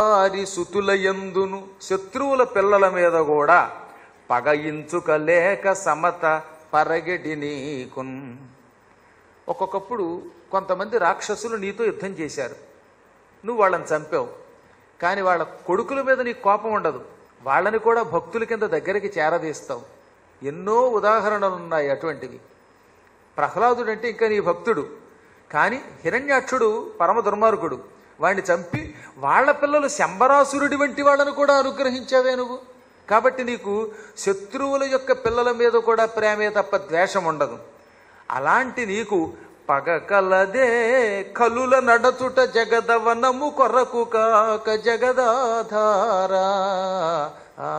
వారి సుతుల యందును శత్రువుల పిల్లల మీద కూడా పగయించుక లేక సమత పరగడి నీకున్ ఒక్కొక్కప్పుడు కొంతమంది రాక్షసులు నీతో యుద్ధం చేశారు నువ్వు వాళ్ళని చంపావు కానీ వాళ్ళ కొడుకుల మీద నీకు కోపం ఉండదు వాళ్ళని కూడా భక్తుల కింద దగ్గరికి చేరదీస్తావు ఎన్నో ఉదాహరణలు ఉన్నాయి అటువంటివి ప్రహ్లాదుడు అంటే ఇంకా నీ భక్తుడు కానీ హిరణ్యాక్షుడు పరమ దుర్మార్గుడు వాడిని చంపి వాళ్ళ పిల్లలు శంబరాసురుడి వంటి వాళ్ళను కూడా అనుగ్రహించావే నువ్వు కాబట్టి నీకు శత్రువుల యొక్క పిల్లల మీద కూడా ప్రేమే తప్ప ద్వేషం ఉండదు అలాంటి నీకు పగ కలదే కలుల నడచుట జగదవనము కొరకు కాక జగదాధారా ఆ.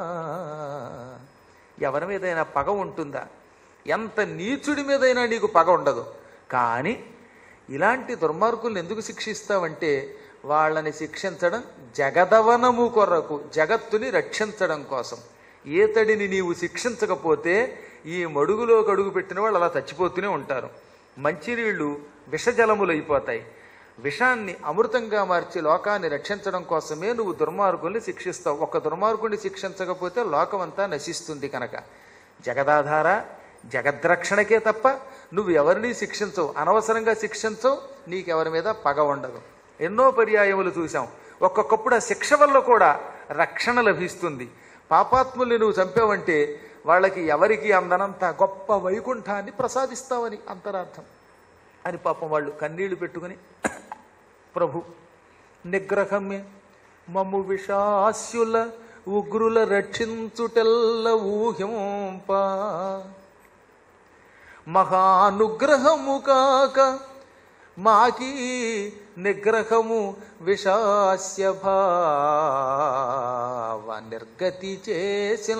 ఎవరి మీదైనా పగ ఉంటుందా ఎంత నీచుడి మీదైనా నీకు పగ ఉండదు కానీ ఇలాంటి దుర్మార్గుల్ని ఎందుకు శిక్షిస్తావంటే వాళ్ళని శిక్షించడం జగదవనము కొరకు జగత్తుని రక్షించడం కోసం ఏతడిని నీవు శిక్షించకపోతే ఈ మడుగులో కడుగు పెట్టిన వాళ్ళు అలా చచ్చిపోతూనే ఉంటారు మంచినీళ్లు విషజలములైపోతాయి విషాన్ని అమృతంగా మార్చి లోకాన్ని రక్షించడం కోసమే నువ్వు దుర్మార్గుల్ని శిక్షిస్తావు ఒక దుర్మార్గుని శిక్షించకపోతే లోకమంతా నశిస్తుంది కనుక జగదాధార జగద్రక్షణకే తప్ప నువ్వు ఎవరిని శిక్షించవు అనవసరంగా శిక్షించవు నీకెవరి మీద పగ ఉండదు ఎన్నో పర్యాయములు చూసాం ఒక్కొక్కప్పుడు ఆ శిక్ష వల్ల కూడా రక్షణ లభిస్తుంది పాపాత్ముల్ని నువ్వు చంపావంటే వాళ్ళకి ఎవరికి అందనంత గొప్ప వైకుంఠాన్ని ప్రసాదిస్తావని అంతరార్థం అని పాపం వాళ్ళు కన్నీళ్లు పెట్టుకుని ప్రభు నిగ్రహమే మమ్ము విషాస్యుల ఉగ్రుల రక్షించుటెల్ల ఊహింప మహానుగ్రహము కాక మాకీ నిగ్రహము విషాస్య భావ నిర్గతి చేసిన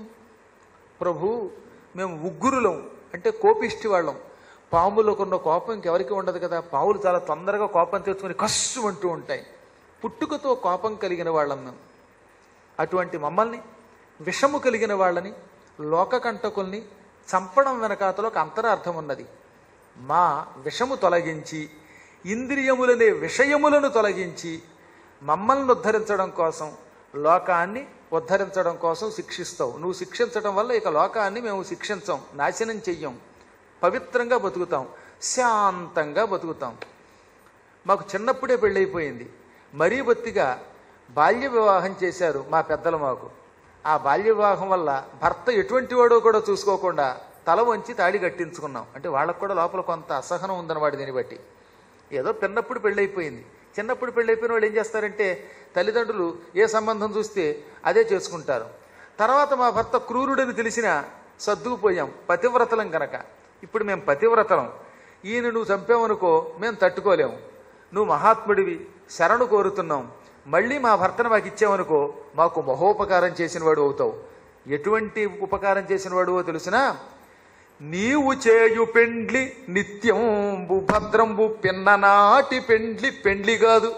ప్రభు మేము ఉగ్గురులం అంటే కోపిష్టి వాళ్ళం పాములకున్న కోపం ఇంకెవరికి ఉండదు కదా పాములు చాలా తొందరగా కోపం తెచ్చుకొని కస్సు అంటూ ఉంటాయి పుట్టుకతో కోపం కలిగిన వాళ్ళం మేము అటువంటి మమ్మల్ని విషము కలిగిన వాళ్ళని లోకకంటకుల్ని చంపడం వెనకాతలో ఒక అంతరార్థం ఉన్నది మా విషము తొలగించి ఇంద్రియములనే విషయములను తొలగించి మమ్మల్ని ఉద్ధరించడం కోసం లోకాన్ని ఉద్ధరించడం కోసం శిక్షిస్తావు నువ్వు శిక్షించడం వల్ల ఇక లోకాన్ని మేము శిక్షించాం నాశనం చెయ్యం పవిత్రంగా బతుకుతాం శాంతంగా బతుకుతాం మాకు చిన్నప్పుడే పెళ్ళైపోయింది మరీ బొత్తిగా బాల్య వివాహం చేశారు మా పెద్దలు మాకు ఆ బాల్య వివాహం వల్ల భర్త ఎటువంటి వాడో కూడా చూసుకోకుండా తల వంచి తాళి కట్టించుకున్నాం అంటే వాళ్ళకు కూడా లోపల కొంత అసహనం ఉందన్నమాట దీన్ని బట్టి ఏదో పిన్నప్పుడు పెళ్ళైపోయింది చిన్నప్పుడు పెళ్ళైపోయిన వాళ్ళు ఏం చేస్తారంటే తల్లిదండ్రులు ఏ సంబంధం చూస్తే అదే చేసుకుంటారు తర్వాత మా భర్త క్రూరుడని తెలిసినా సర్దుకుపోయాం పతివ్రతలం గనక ఇప్పుడు మేము పతివ్రతలం ఈయన నువ్వు చంపావనుకో మేము తట్టుకోలేము నువ్వు మహాత్ముడివి శరణు కోరుతున్నాం మళ్ళీ మా భర్తను మాకు ఇచ్చావనుకో మాకు మహోపకారం చేసిన వాడు అవుతావు ఎటువంటి ఉపకారం చేసిన వాడువో తెలిసినా నీవు చేయు పెండ్లి నిత్యంబు భద్రంబు పిన్ననాటి పెండ్లి పెండ్లి కాదు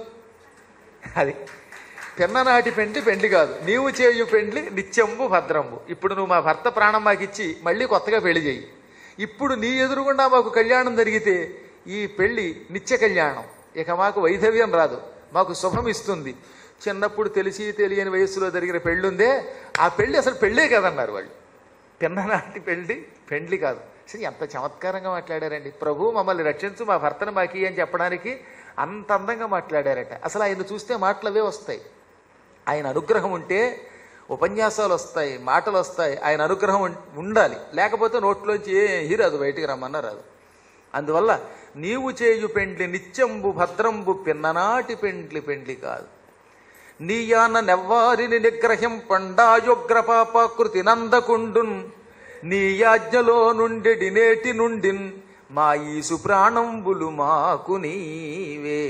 అది పిన్ననాటి పెండ్లి పెండ్లి కాదు నీవు చేయు పెండ్లి నిత్యంబు భద్రంబు ఇప్పుడు నువ్వు మా భర్త ప్రాణం మాకు ఇచ్చి మళ్ళీ కొత్తగా పెళ్లి చేయి ఇప్పుడు నీ ఎదురుగుండా మాకు కళ్యాణం జరిగితే ఈ పెళ్లి నిత్య కళ్యాణం ఇక మాకు వైధవ్యం రాదు మాకు శుభం ఇస్తుంది చిన్నప్పుడు తెలిసి తెలియని వయస్సులో జరిగిన పెళ్ళుందే ఆ పెళ్లి అసలు పెళ్ళే కాదన్నారు వాళ్ళు పిన్ననాటి పెళ్లి పెండ్లి కాదు అసలు ఎంత చమత్కారంగా మాట్లాడారండి ప్రభు మమ్మల్ని రక్షించు మా భర్తను మాకి అని చెప్పడానికి అంత అందంగా మాట్లాడారట అసలు ఆయన చూస్తే మాటలు అవే వస్తాయి ఆయన అనుగ్రహం ఉంటే ఉపన్యాసాలు వస్తాయి మాటలు వస్తాయి ఆయన అనుగ్రహం ఉం- ఉండాలి లేకపోతే నోట్లోంచి ఏ రాదు బయటికి రమ్మన్నా రాదు అందువల్ల నీవు చేయు పెండ్లి నిత్యంబు భద్రంబు పిన్ననాటి పెండ్లి పెండ్లి కాదు నీయాన నెవ్వారిని నిగ్రహం పండాయుగ్ర పాపాకృతి నందకుండున్ నీ యాజ్ఞలో నుండి నేటి నుండిన్ మా ఈసు ప్రాణంబులు మాకు నీవే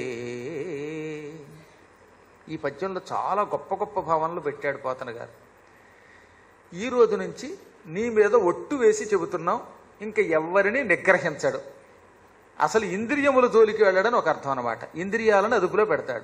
ఈ పద్యంలో చాలా గొప్ప గొప్ప భావనలు పెట్టాడు పోతన గారు ఈ రోజు నుంచి నీ మీద ఒట్టు వేసి చెబుతున్నాం ఇంకా ఎవ్వరిని నిగ్రహించడు అసలు ఇంద్రియముల జోలికి వెళ్ళడని ఒక అర్థం అనమాట ఇంద్రియాలను అదుపులో పెడతాడు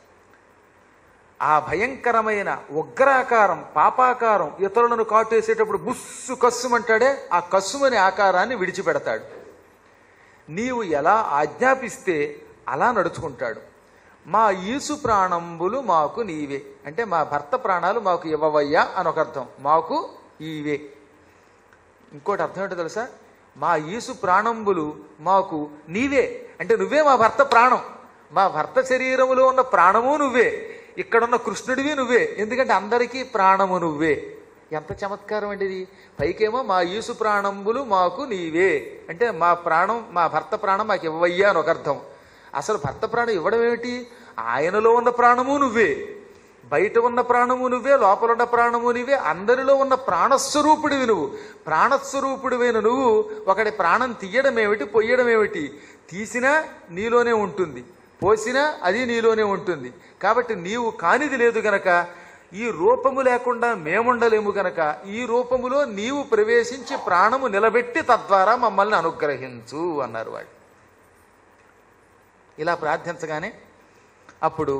ఆ భయంకరమైన ఉగ్రాకారం పాపాకారం ఇతరులను కాటేసేటప్పుడు బుస్సు కస్సుమంటాడే ఆ కస్సుమని ఆకారాన్ని విడిచిపెడతాడు నీవు ఎలా ఆజ్ఞాపిస్తే అలా నడుచుకుంటాడు మా ఈసు ప్రాణంబులు మాకు నీవే అంటే మా భర్త ప్రాణాలు మాకు ఇవ్వవయ్యా అని ఒక అర్థం మాకు ఈవే ఇంకోటి అర్థం ఏంటో తెలుసా మా ఈసు ప్రాణంబులు మాకు నీవే అంటే నువ్వే మా భర్త ప్రాణం మా భర్త శరీరములో ఉన్న ప్రాణము నువ్వే ఇక్కడున్న కృష్ణుడివి నువ్వే ఎందుకంటే అందరికీ ప్రాణము నువ్వే ఎంత చమత్కారం అండి ఇది పైకేమో మా ఈసు ప్రాణంబులు మాకు నీవే అంటే మా ప్రాణం మా భర్త ప్రాణం మాకు ఇవ్వయ్యా అని ఒక అర్థం అసలు భర్త ప్రాణం ఇవ్వడం ఏమిటి ఆయనలో ఉన్న ప్రాణము నువ్వే బయట ఉన్న ప్రాణము నువ్వే లోపల ఉన్న ప్రాణము నువ్వే అందరిలో ఉన్న ప్రాణస్వరూపుడివి నువ్వు ప్రాణస్వరూపుడివైన నువ్వు ఒకటి ప్రాణం తీయడం ఏమిటి పొయ్యడం ఏమిటి తీసినా నీలోనే ఉంటుంది పోసినా అది నీలోనే ఉంటుంది కాబట్టి నీవు కానిది లేదు గనక ఈ రూపము లేకుండా మేముండలేము గనక ఈ రూపములో నీవు ప్రవేశించి ప్రాణము నిలబెట్టి తద్వారా మమ్మల్ని అనుగ్రహించు అన్నారు వాడు ఇలా ప్రార్థించగానే అప్పుడు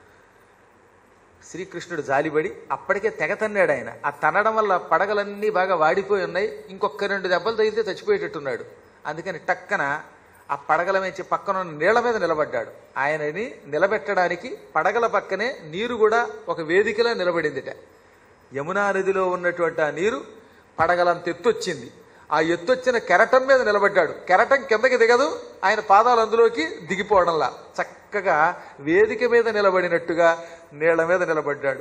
శ్రీకృష్ణుడు జాలిపడి అప్పటికే తెగ తన్నాడు ఆయన ఆ తన్నడం వల్ల పడగలన్నీ బాగా వాడిపోయి ఉన్నాయి ఇంకొక రెండు దెబ్బలు తగిలితే చచ్చిపోయేటట్టున్నాడు అందుకని టక్కన ఆ పడగల నుంచి పక్కన ఉన్న నీళ్ల మీద నిలబడ్డాడు ఆయనని నిలబెట్టడానికి పడగల పక్కనే నీరు కూడా ఒక వేదికలా నిలబడిందిట యమునా నదిలో ఉన్నటువంటి ఆ నీరు పడగలంత ఎత్తొచ్చింది ఆ ఎత్తొచ్చిన కెరటం మీద నిలబడ్డాడు కెరటం కిందకి దిగదు ఆయన పాదాలు అందులోకి దిగిపోవడంలా చక్కగా వేదిక మీద నిలబడినట్టుగా నీళ్ల మీద నిలబడ్డాడు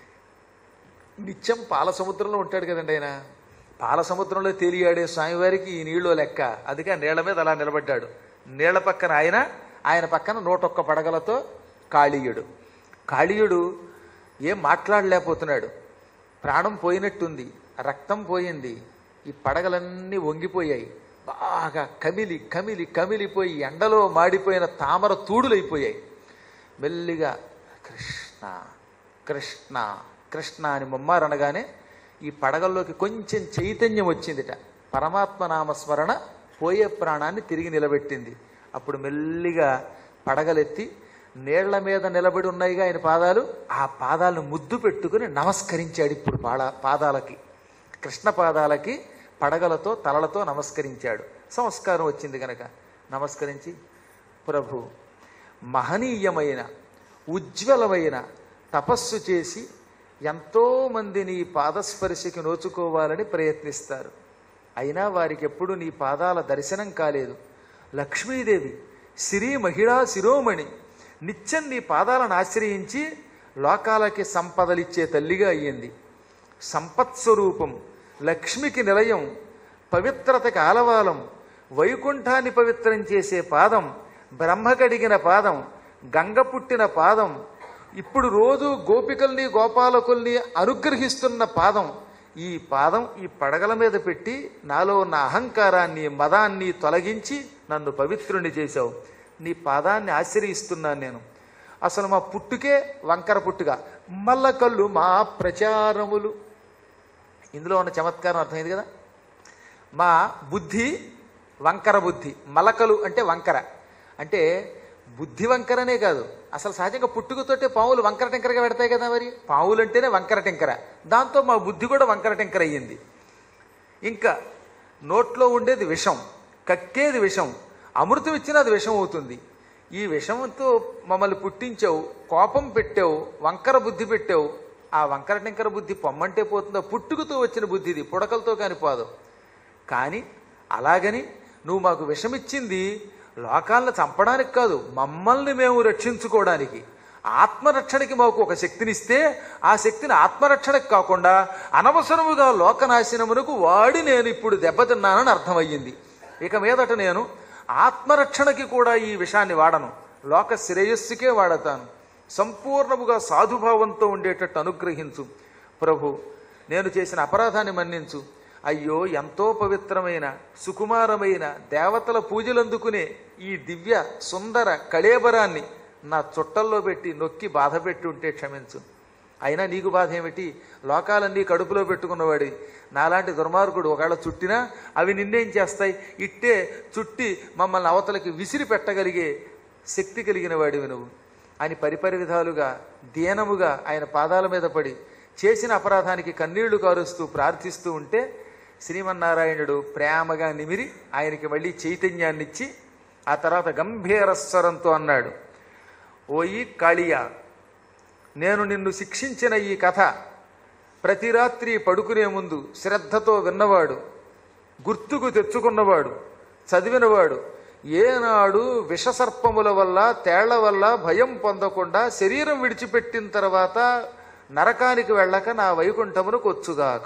నిత్యం పాల సముద్రంలో ఉంటాడు కదండి ఆయన పాల సముద్రంలో తేలియాడే స్వామివారికి ఈ నీళ్ళు లెక్క అందుకే ఆ నీళ్ల మీద అలా నిలబడ్డాడు నీళ్ల పక్కన ఆయన ఆయన పక్కన నూటొక్క పడగలతో కాళీయుడు కాళీయుడు ఏం మాట్లాడలేకపోతున్నాడు ప్రాణం పోయినట్టుంది రక్తం పోయింది ఈ పడగలన్నీ వంగిపోయాయి బాగా కమిలి కమిలి కమిలిపోయి ఎండలో మాడిపోయిన తామర తూడులైపోయాయి మెల్లిగా కృష్ణ కృష్ణ కృష్ణ అని ముమ్మారనగానే ఈ పడగల్లోకి కొంచెం చైతన్యం వచ్చిందిట పరమాత్మ నామస్మరణ పోయే ప్రాణాన్ని తిరిగి నిలబెట్టింది అప్పుడు మెల్లిగా పడగలెత్తి నీళ్ల మీద నిలబడి ఉన్నాయిగా ఆయన పాదాలు ఆ పాదాలను ముద్దు పెట్టుకుని నమస్కరించాడు ఇప్పుడు పాడ పాదాలకి కృష్ణ పాదాలకి పడగలతో తలలతో నమస్కరించాడు సంస్కారం వచ్చింది గనక నమస్కరించి ప్రభు మహనీయమైన ఉజ్వలమైన తపస్సు చేసి ఎంతోమంది నీ పాదస్పర్శకి నోచుకోవాలని ప్రయత్నిస్తారు అయినా వారికి ఎప్పుడు నీ పాదాల దర్శనం కాలేదు లక్ష్మీదేవి సిరి మహిళా శిరోమణి నిత్యం నీ పాదాలను ఆశ్రయించి లోకాలకి సంపదలిచ్చే తల్లిగా అయ్యింది సంపత్స్వరూపం లక్ష్మికి నిలయం పవిత్రతకి ఆలవాలం వైకుంఠాన్ని పవిత్రం చేసే పాదం బ్రహ్మ కడిగిన పాదం గంగ పుట్టిన పాదం ఇప్పుడు రోజు గోపికల్ని గోపాలకుల్ని అనుగ్రహిస్తున్న పాదం ఈ పాదం ఈ పడగల మీద పెట్టి నాలో ఉన్న అహంకారాన్ని మదాన్ని తొలగించి నన్ను పవిత్రుని చేశావు నీ పాదాన్ని ఆశ్రయిస్తున్నాను నేను అసలు మా పుట్టుకే వంకర పుట్టుగా మల్ల కళ్ళు మా ప్రచారములు ఇందులో ఉన్న చమత్కారం అర్థమైంది కదా మా బుద్ధి వంకర బుద్ధి మలకలు అంటే వంకర అంటే బుద్ధి వంకరనే కాదు అసలు సహజంగా పుట్టుకతోటే పావులు వంకర టెంకరగా పెడతాయి కదా మరి పావులు అంటేనే వంకర టెంకర దాంతో మా బుద్ధి కూడా వంకర టెంకర అయ్యింది ఇంకా నోట్లో ఉండేది విషం కక్కేది విషం అమృతం ఇచ్చినా అది విషం అవుతుంది ఈ విషంతో మమ్మల్ని పుట్టించావు కోపం పెట్టావు వంకర బుద్ధి పెట్టావు ఆ వంకర టెంకర బుద్ధి పొమ్మంటే పోతుందో పుట్టుకతో వచ్చిన బుద్ధి ఇది పుడకలతో కాని పోదు కానీ అలాగని నువ్వు మాకు విషమిచ్చింది లోకాలను చంపడానికి కాదు మమ్మల్ని మేము రక్షించుకోవడానికి ఆత్మరక్షణకి మాకు ఒక శక్తినిస్తే ఆ శక్తిని ఆత్మరక్షణకి కాకుండా అనవసరముగా లోకనాశనమునకు వాడి నేను ఇప్పుడు దెబ్బతిన్నానని అర్థమయ్యింది ఇక మీదట నేను ఆత్మరక్షణకి కూడా ఈ విషయాన్ని వాడను లోక శ్రేయస్సుకే వాడతాను సంపూర్ణముగా సాధుభావంతో ఉండేటట్టు అనుగ్రహించు ప్రభు నేను చేసిన అపరాధాన్ని మన్నించు అయ్యో ఎంతో పవిత్రమైన సుకుమారమైన దేవతల పూజలందుకునే ఈ దివ్య సుందర కళేబరాన్ని నా చుట్టల్లో పెట్టి నొక్కి బాధ పెట్టి ఉంటే క్షమించు అయినా నీకు బాధ ఏమిటి లోకాలన్నీ కడుపులో పెట్టుకున్నవాడి నాలాంటి దుర్మార్గుడు ఒకవేళ చుట్టినా అవి నిన్నేం చేస్తాయి ఇట్టే చుట్టి మమ్మల్ని అవతలకి విసిరి పెట్టగలిగే శక్తి కలిగిన వాడివి నువ్వు అని పరిపరి విధాలుగా దీనముగా ఆయన పాదాల మీద పడి చేసిన అపరాధానికి కన్నీళ్లు కారుస్తూ ప్రార్థిస్తూ ఉంటే శ్రీమన్నారాయణుడు ప్రేమగా నిమిరి ఆయనకి మళ్ళీ చైతన్యాన్నిచ్చి ఆ తర్వాత గంభీర స్వరంతో అన్నాడు ఓయి కాళియా నేను నిన్ను శిక్షించిన ఈ కథ ప్రతి రాత్రి పడుకునే ముందు శ్రద్ధతో విన్నవాడు గుర్తుకు తెచ్చుకున్నవాడు చదివినవాడు ఏనాడు విషసర్పముల వల్ల తేళ్ల వల్ల భయం పొందకుండా శరీరం విడిచిపెట్టిన తర్వాత నరకానికి వెళ్ళక నా వైకుంఠమును కొచ్చుగాక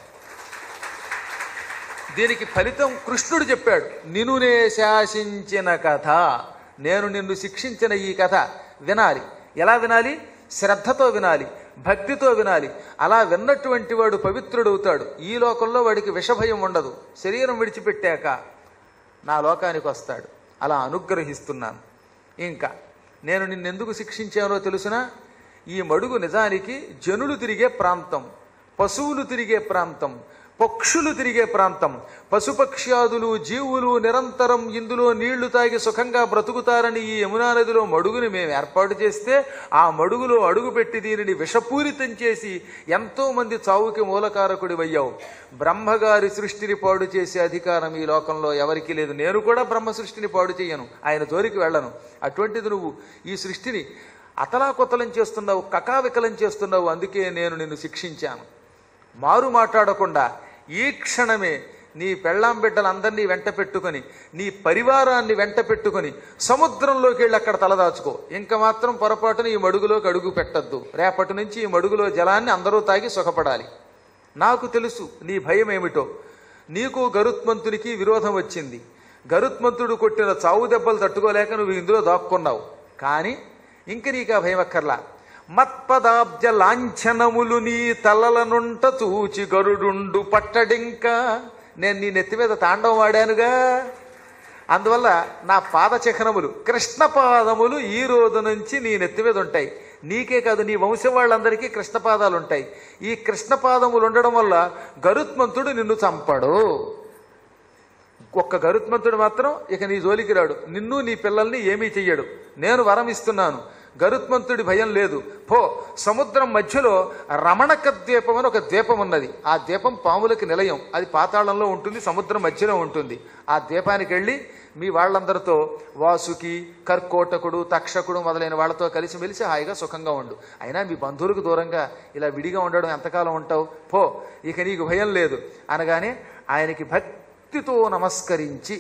దీనికి ఫలితం కృష్ణుడు చెప్పాడు నినునే శాసించిన కథ నేను నిన్ను శిక్షించిన ఈ కథ వినాలి ఎలా వినాలి శ్రద్ధతో వినాలి భక్తితో వినాలి అలా విన్నటువంటి వాడు పవిత్రుడవుతాడు ఈ లోకంలో వాడికి విషభయం ఉండదు శరీరం విడిచిపెట్టాక నా లోకానికి వస్తాడు అలా అనుగ్రహిస్తున్నాను ఇంకా నేను నిన్నెందుకు శిక్షించానో తెలుసునా ఈ మడుగు నిజానికి జనులు తిరిగే ప్రాంతం పశువులు తిరిగే ప్రాంతం పక్షులు తిరిగే ప్రాంతం పశుపక్ష్యాదులు జీవులు నిరంతరం ఇందులో నీళ్లు తాగి సుఖంగా బ్రతుకుతారని ఈ యమునా నదిలో మడుగుని మేము ఏర్పాటు చేస్తే ఆ మడుగులో అడుగుపెట్టి దీనిని విషపూరితం చేసి ఎంతో మంది చావుకి మూలకారకుడి అయ్యావు బ్రహ్మగారి సృష్టిని పాడు చేసే అధికారం ఈ లోకంలో ఎవరికీ లేదు నేను కూడా బ్రహ్మ సృష్టిని పాడు చేయను ఆయన జోలికి వెళ్ళను అటువంటిది నువ్వు ఈ సృష్టిని అతలాకుతలం చేస్తున్నావు కకావికలం చేస్తున్నావు అందుకే నేను నిన్ను శిక్షించాను మారు మాట్లాడకుండా ఈ క్షణమే నీ పెళ్ళాం బిడ్డలందరినీ వెంట పెట్టుకొని నీ పరివారాన్ని వెంట పెట్టుకొని సముద్రంలోకి వెళ్ళి అక్కడ తలదాచుకో ఇంకా మాత్రం పొరపాటున ఈ మడుగులోకి అడుగు పెట్టద్దు రేపటి నుంచి ఈ మడుగులో జలాన్ని అందరూ తాగి సుఖపడాలి నాకు తెలుసు నీ భయం ఏమిటో నీకు గరుత్మంతునికి విరోధం వచ్చింది గరుత్మంతుడు కొట్టిన చావు దెబ్బలు తట్టుకోలేక నువ్వు ఇందులో దాక్కున్నావు కానీ ఇంక నీకు ఆ భయం అక్కర్లా మత్పదాబ్జ లాంఛనములు నీ తలలనుంట చూచి గరుడుండు పట్టడింక నేను నీ నెత్తి మీద తాండవం వాడానుగా అందువల్ల నా పాద చిహ్నములు కృష్ణ పాదములు ఈ రోజు నుంచి నీ నెత్తి మీద ఉంటాయి నీకే కాదు నీ వంశం వాళ్ళందరికీ కృష్ణ పాదాలు ఉంటాయి ఈ కృష్ణ పాదములు ఉండడం వల్ల గరుత్మంతుడు నిన్ను చంపడు ఒక్క గరుత్మంతుడు మాత్రం ఇక నీ జోలికి రాడు నిన్ను నీ పిల్లల్ని ఏమీ చెయ్యడు నేను వరం ఇస్తున్నాను గరుత్మంతుడి భయం లేదు పో సముద్రం మధ్యలో రమణక ద్వీపం అని ఒక ద్వీపం ఉన్నది ఆ ద్వీపం పాములకి నిలయం అది పాతాళంలో ఉంటుంది సముద్రం మధ్యలో ఉంటుంది ఆ ద్వీపానికి వెళ్ళి మీ వాళ్ళందరితో వాసుకి కర్కోటకుడు తక్షకుడు మొదలైన వాళ్ళతో కలిసి మెలిసి హాయిగా సుఖంగా ఉండు అయినా మీ బంధువులకు దూరంగా ఇలా విడిగా ఉండడం ఎంతకాలం ఉంటావు పో ఇక నీకు భయం లేదు అనగానే ఆయనకి భక్తితో నమస్కరించి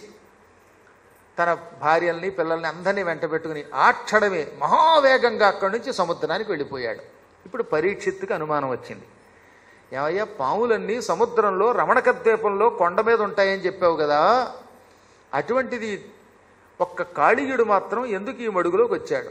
తన భార్యల్ని పిల్లల్ని అందరినీ వెంట పెట్టుకుని ఆ క్షణమే మహావేగంగా అక్కడి నుంచి సముద్రానికి వెళ్ళిపోయాడు ఇప్పుడు పరీక్షిత్తుకి అనుమానం వచ్చింది ఏమయ్యా పాములన్నీ సముద్రంలో రమణక ద్వీపంలో కొండ మీద ఉంటాయని చెప్పావు కదా అటువంటిది ఒక్క కాళీయుడు మాత్రం ఎందుకు ఈ మడుగులోకి వచ్చాడు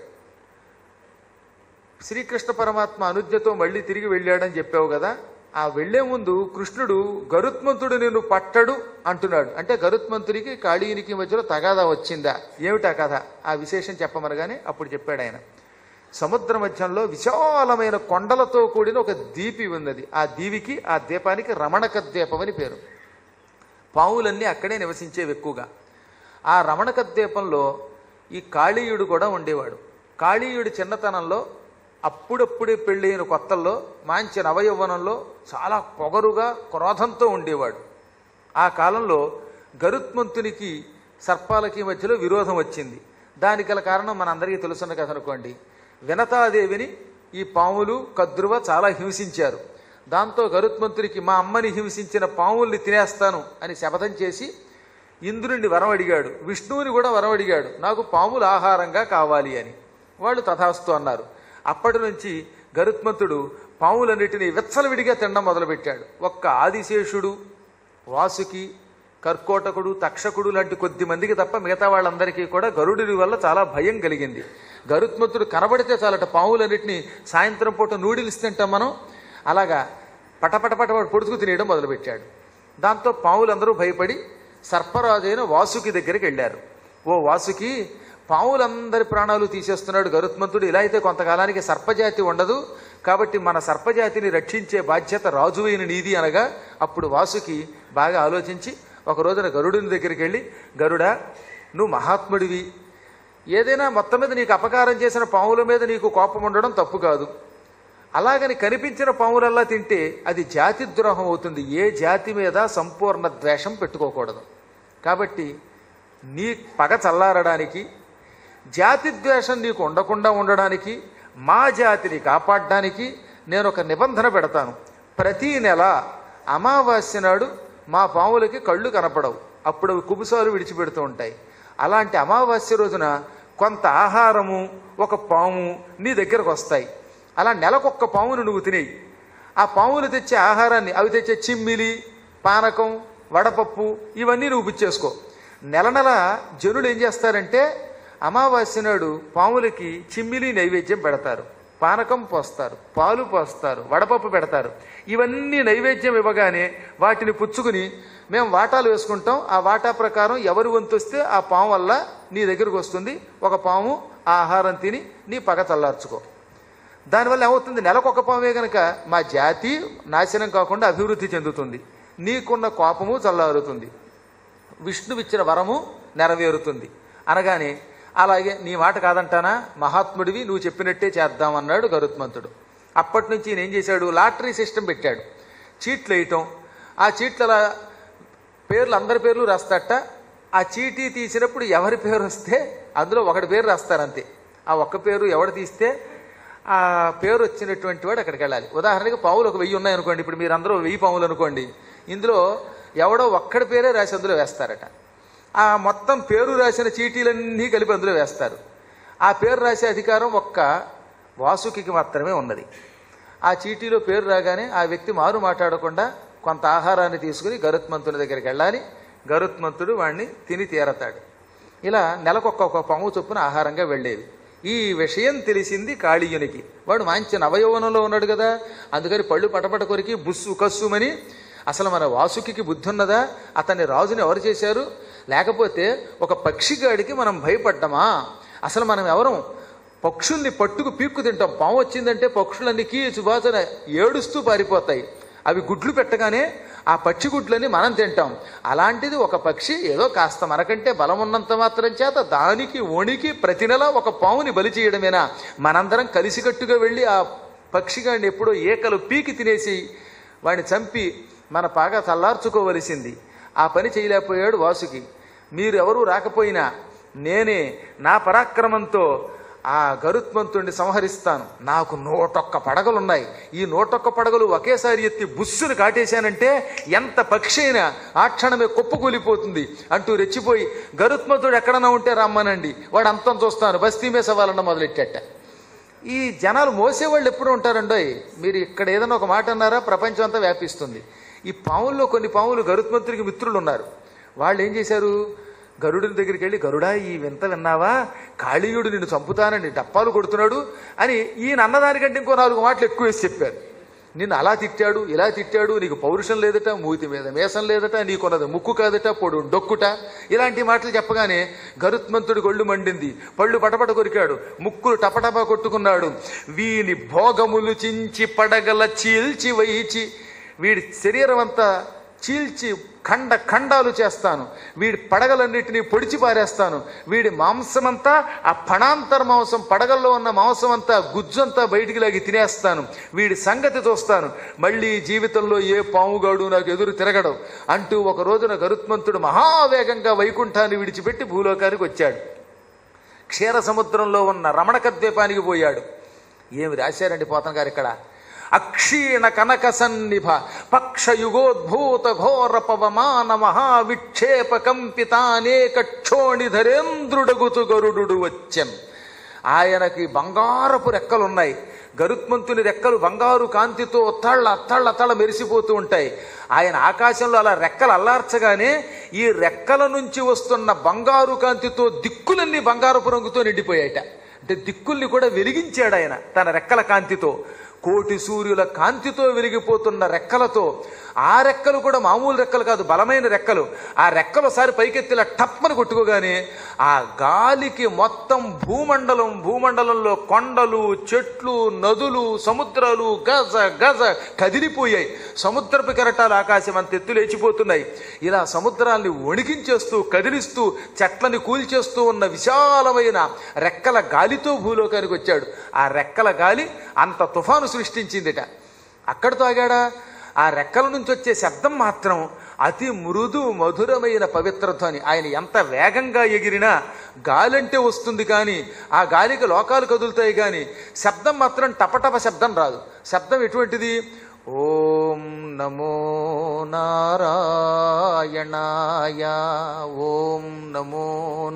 శ్రీకృష్ణ పరమాత్మ అనుజ్ఞతో మళ్ళీ తిరిగి వెళ్ళాడని చెప్పావు కదా ఆ వెళ్లే ముందు కృష్ణుడు గరుత్మంతుడు నిన్ను పట్టడు అంటున్నాడు అంటే గరుత్మంతుడికి కాళీయునికి మధ్యలో తగాదా వచ్చిందా ఏమిటా కథ ఆ విశేషం చెప్పమనగానే అప్పుడు చెప్పాడు ఆయన సముద్ర మధ్యంలో విశాలమైన కొండలతో కూడిన ఒక దీపి ఉన్నది ఆ దీవికి ఆ ద్వీపానికి రమణక ద్వీపం అని పేరు పావులన్నీ అక్కడే నివసించేవి ఎక్కువగా ఆ రమణక ద్వీపంలో ఈ కాళీయుడు కూడా ఉండేవాడు కాళీయుడి చిన్నతనంలో అప్పుడప్పుడే పెళ్ళైన కొత్తల్లో మంచి నవయౌవనంలో చాలా పొగరుగా క్రోధంతో ఉండేవాడు ఆ కాలంలో గరుత్మంతునికి సర్పాలకి మధ్యలో విరోధం వచ్చింది దానికి గల కారణం మనందరికీ తెలుసున్న కథ అనుకోండి వినతాదేవిని ఈ పాములు కద్రువ చాలా హింసించారు దాంతో గరుత్మంతునికి మా అమ్మని హింసించిన పాముల్ని తినేస్తాను అని శపథం చేసి ఇంద్రుణ్ణి వరం అడిగాడు విష్ణువుని కూడా వరం అడిగాడు నాకు పాములు ఆహారంగా కావాలి అని వాళ్ళు తథాస్తు అన్నారు అప్పటి నుంచి గరుత్మంతుడు పాములన్నిటినీ విచ్చలవిడిగా తినడం మొదలుపెట్టాడు ఒక్క ఆదిశేషుడు వాసుకి కర్కోటకుడు తక్షకుడు లాంటి కొద్ది మందికి తప్ప మిగతా వాళ్ళందరికీ కూడా గరుడుని వల్ల చాలా భయం కలిగింది గరుత్మంతుడు కనబడితే చాలట పాములన్నిటినీ సాయంత్రం పూట నూడిల్స్ తింటాం మనం అలాగా పటపట పటపట పొడుచుకు తినేయడం మొదలుపెట్టాడు దాంతో పాములందరూ భయపడి సర్పరాజైన వాసుకి దగ్గరికి వెళ్ళారు ఓ వాసుకి పాములందరి ప్రాణాలు తీసేస్తున్నాడు గరుత్మంతుడు ఇలా అయితే కొంతకాలానికి సర్పజాతి ఉండదు కాబట్టి మన సర్పజాతిని రక్షించే బాధ్యత రాజువైన నీది అనగా అప్పుడు వాసుకి బాగా ఆలోచించి ఒక రోజున గరుడుని దగ్గరికి వెళ్ళి గరుడా నువ్వు మహాత్ముడివి ఏదైనా మొత్తం మీద నీకు అపకారం చేసిన పాముల మీద నీకు కోపం ఉండడం తప్పు కాదు అలాగని కనిపించిన పాములల్లా తింటే అది జాతి ద్రోహం అవుతుంది ఏ జాతి మీద సంపూర్ణ ద్వేషం పెట్టుకోకూడదు కాబట్టి నీ పగ చల్లారడానికి జాతి ద్వేషం నీకు ఉండకుండా ఉండడానికి మా జాతిని కాపాడడానికి నేను ఒక నిబంధన పెడతాను ప్రతీ నెల అమావాస్య నాడు మా పాములకి కళ్ళు కనపడవు అప్పుడు అవి కుబుసాలు విడిచిపెడుతూ ఉంటాయి అలాంటి అమావాస్య రోజున కొంత ఆహారము ఒక పాము నీ దగ్గరకు వస్తాయి అలా నెలకొక్క పామును నువ్వు తినేయి ఆ పాములు తెచ్చే ఆహారాన్ని అవి తెచ్చే చిమ్మిలి పానకం వడపప్పు ఇవన్నీ నువ్వు పుచ్చేసుకో నెల నెల జనులు ఏం చేస్తారంటే అమావాస్య నాడు పాములకి చిమ్మిలి నైవేద్యం పెడతారు పానకం పోస్తారు పాలు పోస్తారు వడపప్పు పెడతారు ఇవన్నీ నైవేద్యం ఇవ్వగానే వాటిని పుచ్చుకుని మేము వాటాలు వేసుకుంటాం ఆ వాటా ప్రకారం ఎవరు వంతు వస్తే ఆ పాము వల్ల నీ దగ్గరకు వస్తుంది ఒక పాము ఆ ఆహారం తిని నీ పగ చల్లార్చుకో దానివల్ల ఏమవుతుంది నెలకొక పామే గనక మా జాతి నాశనం కాకుండా అభివృద్ధి చెందుతుంది నీకున్న కోపము చల్లారుతుంది విష్ణువిచ్చిన వరము నెరవేరుతుంది అనగానే అలాగే నీ మాట కాదంటానా మహాత్ముడివి నువ్వు చెప్పినట్టే చేద్దామన్నాడు గరుత్మంతుడు అప్పటి నుంచి ఈయన ఏం చేశాడు లాటరీ సిస్టమ్ పెట్టాడు చీట్లు వేయటం ఆ చీట్ల పేర్లు అందరి పేర్లు రాస్తాట ఆ చీటీ తీసినప్పుడు ఎవరి పేరు వస్తే అందులో ఒకటి పేరు రాస్తారంతే ఆ ఒక్క పేరు ఎవడు తీస్తే ఆ పేరు వచ్చినటువంటి వాడు అక్కడికి వెళ్ళాలి ఉదాహరణకి పావులు ఒక వెయ్యి ఉన్నాయనుకోండి ఇప్పుడు మీరు అందరూ వెయ్యి పావులు అనుకోండి ఇందులో ఎవడో ఒక్కడి పేరే రాసి అందులో వేస్తారట ఆ మొత్తం పేరు రాసిన చీటీలన్నీ కలిపి అందులో వేస్తారు ఆ పేరు రాసే అధికారం ఒక్క వాసుకి మాత్రమే ఉన్నది ఆ చీటీలో పేరు రాగానే ఆ వ్యక్తి మారు మాట్లాడకుండా కొంత ఆహారాన్ని తీసుకుని గరుత్మంతుని దగ్గరికి వెళ్ళాలి గరుత్మంతుడు వాడిని తిని తీరతాడు ఇలా నెలకొక్క పాము చొప్పున ఆహారంగా వెళ్ళేవి ఈ విషయం తెలిసింది కాళీయునికి వాడు మంచి నవయౌవనంలో ఉన్నాడు కదా అందుకని పళ్ళు పటపట కొరికి బుస్సు కస్సుమని అసలు మన వాసుకి బుద్ధి ఉన్నదా అతన్ని రాజుని ఎవరు చేశారు లేకపోతే ఒక పక్షిగాడికి మనం భయపడ్డమా అసలు మనం ఎవరం పక్షుల్ని పట్టుకు పీక్కు తింటాం పాము వచ్చిందంటే పక్షులన్నీ కీచు బాచున ఏడుస్తూ పారిపోతాయి అవి గుడ్లు పెట్టగానే ఆ పక్షి గుడ్లని మనం తింటాం అలాంటిది ఒక పక్షి ఏదో కాస్త మనకంటే బలం ఉన్నంత మాత్రం చేత దానికి ఓణికి ప్రతి నెల ఒక పాముని బలి చేయడమేనా మనందరం కలిసికట్టుగా వెళ్ళి ఆ పక్షిగాడిని ఎప్పుడో ఏకలు పీకి తినేసి వాడిని చంపి మన పాగా చల్లార్చుకోవలసింది ఆ పని చేయలేకపోయాడు వాసుకి మీరు ఎవరూ రాకపోయినా నేనే నా పరాక్రమంతో ఆ గరుత్మంతుణ్ణి సంహరిస్తాను నాకు నూటొక్క పడగలున్నాయి ఈ నూటొక్క పడగలు ఒకేసారి ఎత్తి బుస్సును కాటేశానంటే ఎంత పక్షి అయినా ఆ క్షణమే కుప్పకూలిపోతుంది అంటూ రెచ్చిపోయి గరుత్మంతుడు ఎక్కడన్నా ఉంటే రమ్మనండి వాడు అంతం చూస్తాను బస్తీమే సవాలన్న మొదలెట్టేట ఈ జనాలు మోసేవాళ్ళు ఎప్పుడు ఉంటారండోయ్ మీరు ఇక్కడ ఏదైనా ఒక మాట అన్నారా ప్రపంచం అంతా వ్యాపిస్తుంది ఈ పాముల్లో కొన్ని పాములు గరుత్మంతుడికి మిత్రులు ఉన్నారు వాళ్ళు ఏం చేశారు గరుడిని దగ్గరికి వెళ్ళి గరుడా ఈ వింత విన్నావా కాళీయుడు నిన్ను చంపుతానని డప్పాలు కొడుతున్నాడు అని ఈయన అన్నదానికంటే ఇంకో నాలుగు మాటలు ఎక్కువ వేసి చెప్పారు నిన్ను అలా తిట్టాడు ఇలా తిట్టాడు నీకు పౌరుషం లేదట మూతి మీద మేసం లేదట నీకున్నది ముక్కు కాదట పొడు డొక్కుట ఇలాంటి మాటలు చెప్పగానే గరుత్మంతుడి గొళ్ళు మండింది పళ్ళు పటపట కొరికాడు ముక్కులు టపటపా కొట్టుకున్నాడు వీని భోగములు చించి పడగల చీల్చి వైచి వీడి శరీరం అంతా చీల్చి ఖండ ఖండాలు చేస్తాను వీడి పడగలన్నిటినీ పొడిచి పారేస్తాను వీడి మాంసమంతా ఆ పణాంతర మాంసం పడగల్లో ఉన్న మాంసం అంతా గుజ్జంతా బయటికి లాగి తినేస్తాను వీడి సంగతి చూస్తాను మళ్ళీ జీవితంలో ఏ పాముగాడు నాకు ఎదురు తిరగడం అంటూ ఒక రోజున గరుత్మంతుడు మహావేగంగా వైకుంఠాన్ని విడిచిపెట్టి భూలోకానికి వచ్చాడు క్షీర సముద్రంలో ఉన్న రమణక ద్వీపానికి పోయాడు ఏమి రాశారండి పోతన గారు ఇక్కడ అక్షీణ కనక సన్నిభ పక్షయుగోద్భూత ఘోర పవమాన మహావిక్షేప కంపితానేక క్షోణిధరేంద్రుడగుతు గరుడు వచ్చెన్ ఆయనకి బంగారపు రెక్కలున్నాయి గరుత్మంతుని రెక్కలు బంగారు కాంతితో తళ్ళ తళ్ళ తళ్ళ మెరిసిపోతూ ఉంటాయి ఆయన ఆకాశంలో అలా రెక్కలు అల్లార్చగానే ఈ రెక్కల నుంచి వస్తున్న బంగారు కాంతితో దిక్కులన్నీ బంగారపు రంగుతో నిండిపోయాయట అంటే దిక్కుల్ని కూడా వెలిగించాడు ఆయన తన రెక్కల కాంతితో కోటి సూర్యుల కాంతితో వెలిగిపోతున్న రెక్కలతో ఆ రెక్కలు కూడా మామూలు రెక్కలు కాదు బలమైన రెక్కలు ఆ రెక్కలు ఒకసారి పైకెత్తిలా టప్మని కొట్టుకోగానే ఆ గాలికి మొత్తం భూమండలం భూమండలంలో కొండలు చెట్లు నదులు సముద్రాలు గజ గజ కదిలిపోయాయి సముద్రపు కెరటాలు ఆకాశం అంత ఎత్తు లేచిపోతున్నాయి ఇలా సముద్రాల్ని వణికించేస్తూ కదిలిస్తూ చెట్లని కూల్చేస్తూ ఉన్న విశాలమైన రెక్కల గాలితో భూలోకానికి వచ్చాడు ఆ రెక్కల గాలి అంత తుఫాను సృష్టించిందిట అక్కడితో ఆగాడా ఆ రెక్కల నుంచి వచ్చే శబ్దం మాత్రం అతి మృదు మధురమైన పవిత్ర ధ్వని ఆయన ఎంత వేగంగా ఎగిరినా గాలంటే వస్తుంది కానీ ఆ గాలికి లోకాలు కదులుతాయి కానీ శబ్దం మాత్రం టపటప శబ్దం రాదు శబ్దం ఎటువంటిది ఓం నమో నారాయణాయ ఓం నమో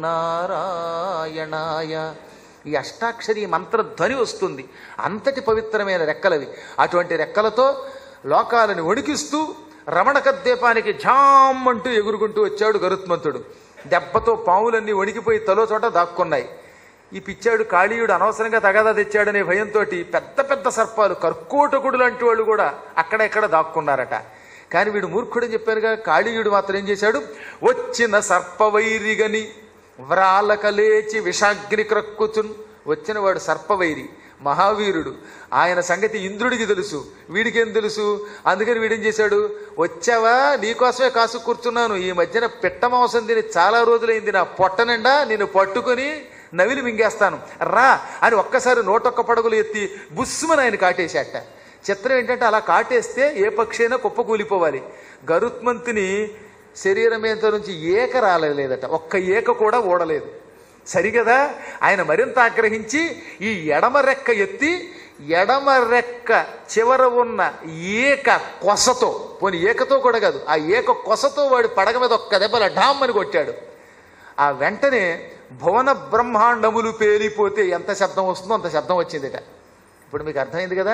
నారాయణాయ ఈ అష్టాక్షరి మంత్రధ్వని వస్తుంది అంతటి పవిత్రమైన రెక్కలవి అటువంటి రెక్కలతో లోకాలను వణికిస్తూ రమణక దీపానికి ఝామ్ అంటూ ఎగురుకుంటూ వచ్చాడు గరుత్మంతుడు దెబ్బతో పాములన్నీ వణికిపోయి తలో చోట దాక్కున్నాయి ఈ పిచ్చాడు కాళీయుడు అనవసరంగా తగాదా తెచ్చాడనే భయంతో పెద్ద పెద్ద సర్పాలు కర్కోటకుడు లాంటి వాళ్ళు కూడా అక్కడెక్కడ దాక్కున్నారట కానీ వీడు మూర్ఖుడని చెప్పారుగా కాళీయుడు మాత్రం ఏం చేశాడు వచ్చిన సర్పవైరిగని వ్రాలక లేచి విషాగ్ని క్రక్కుచున్ వచ్చిన వాడు సర్పవైరి మహావీరుడు ఆయన సంగతి ఇంద్రుడికి తెలుసు వీడికేం తెలుసు అందుకని వీడేం చేశాడు వచ్చావా నీకోసమే కాసు కూర్చున్నాను ఈ మధ్యన పిట్ట మాంసం తిని చాలా రోజులైంది నా పొట్ట నిండా నేను పట్టుకొని నవిలి మింగేస్తాను రా అని ఒక్కసారి నూటొక్క పడగలు ఎత్తి బుస్సుమని ఆయన కాటేశాట చిత్రం ఏంటంటే అలా కాటేస్తే ఏ పక్షి అయినా కుప్ప కూలిపోవాలి గరుత్మంతుని శరీరం మీద నుంచి ఏక రాలేదట ఒక్క ఏక కూడా ఓడలేదు సరిగదా ఆయన మరింత ఆగ్రహించి ఈ ఎడమ రెక్క ఎత్తి ఎడమ రెక్క చివర ఉన్న ఏక కొసతో పోని ఏకతో కూడా కాదు ఆ ఏక కొసతో వాడి పడగ మీద ఒక్క దెబ్బల ఢామ్ అని కొట్టాడు ఆ వెంటనే భువన బ్రహ్మాండములు పేలిపోతే ఎంత శబ్దం వస్తుందో అంత శబ్దం వచ్చిందిట ఇప్పుడు మీకు అర్థమైంది కదా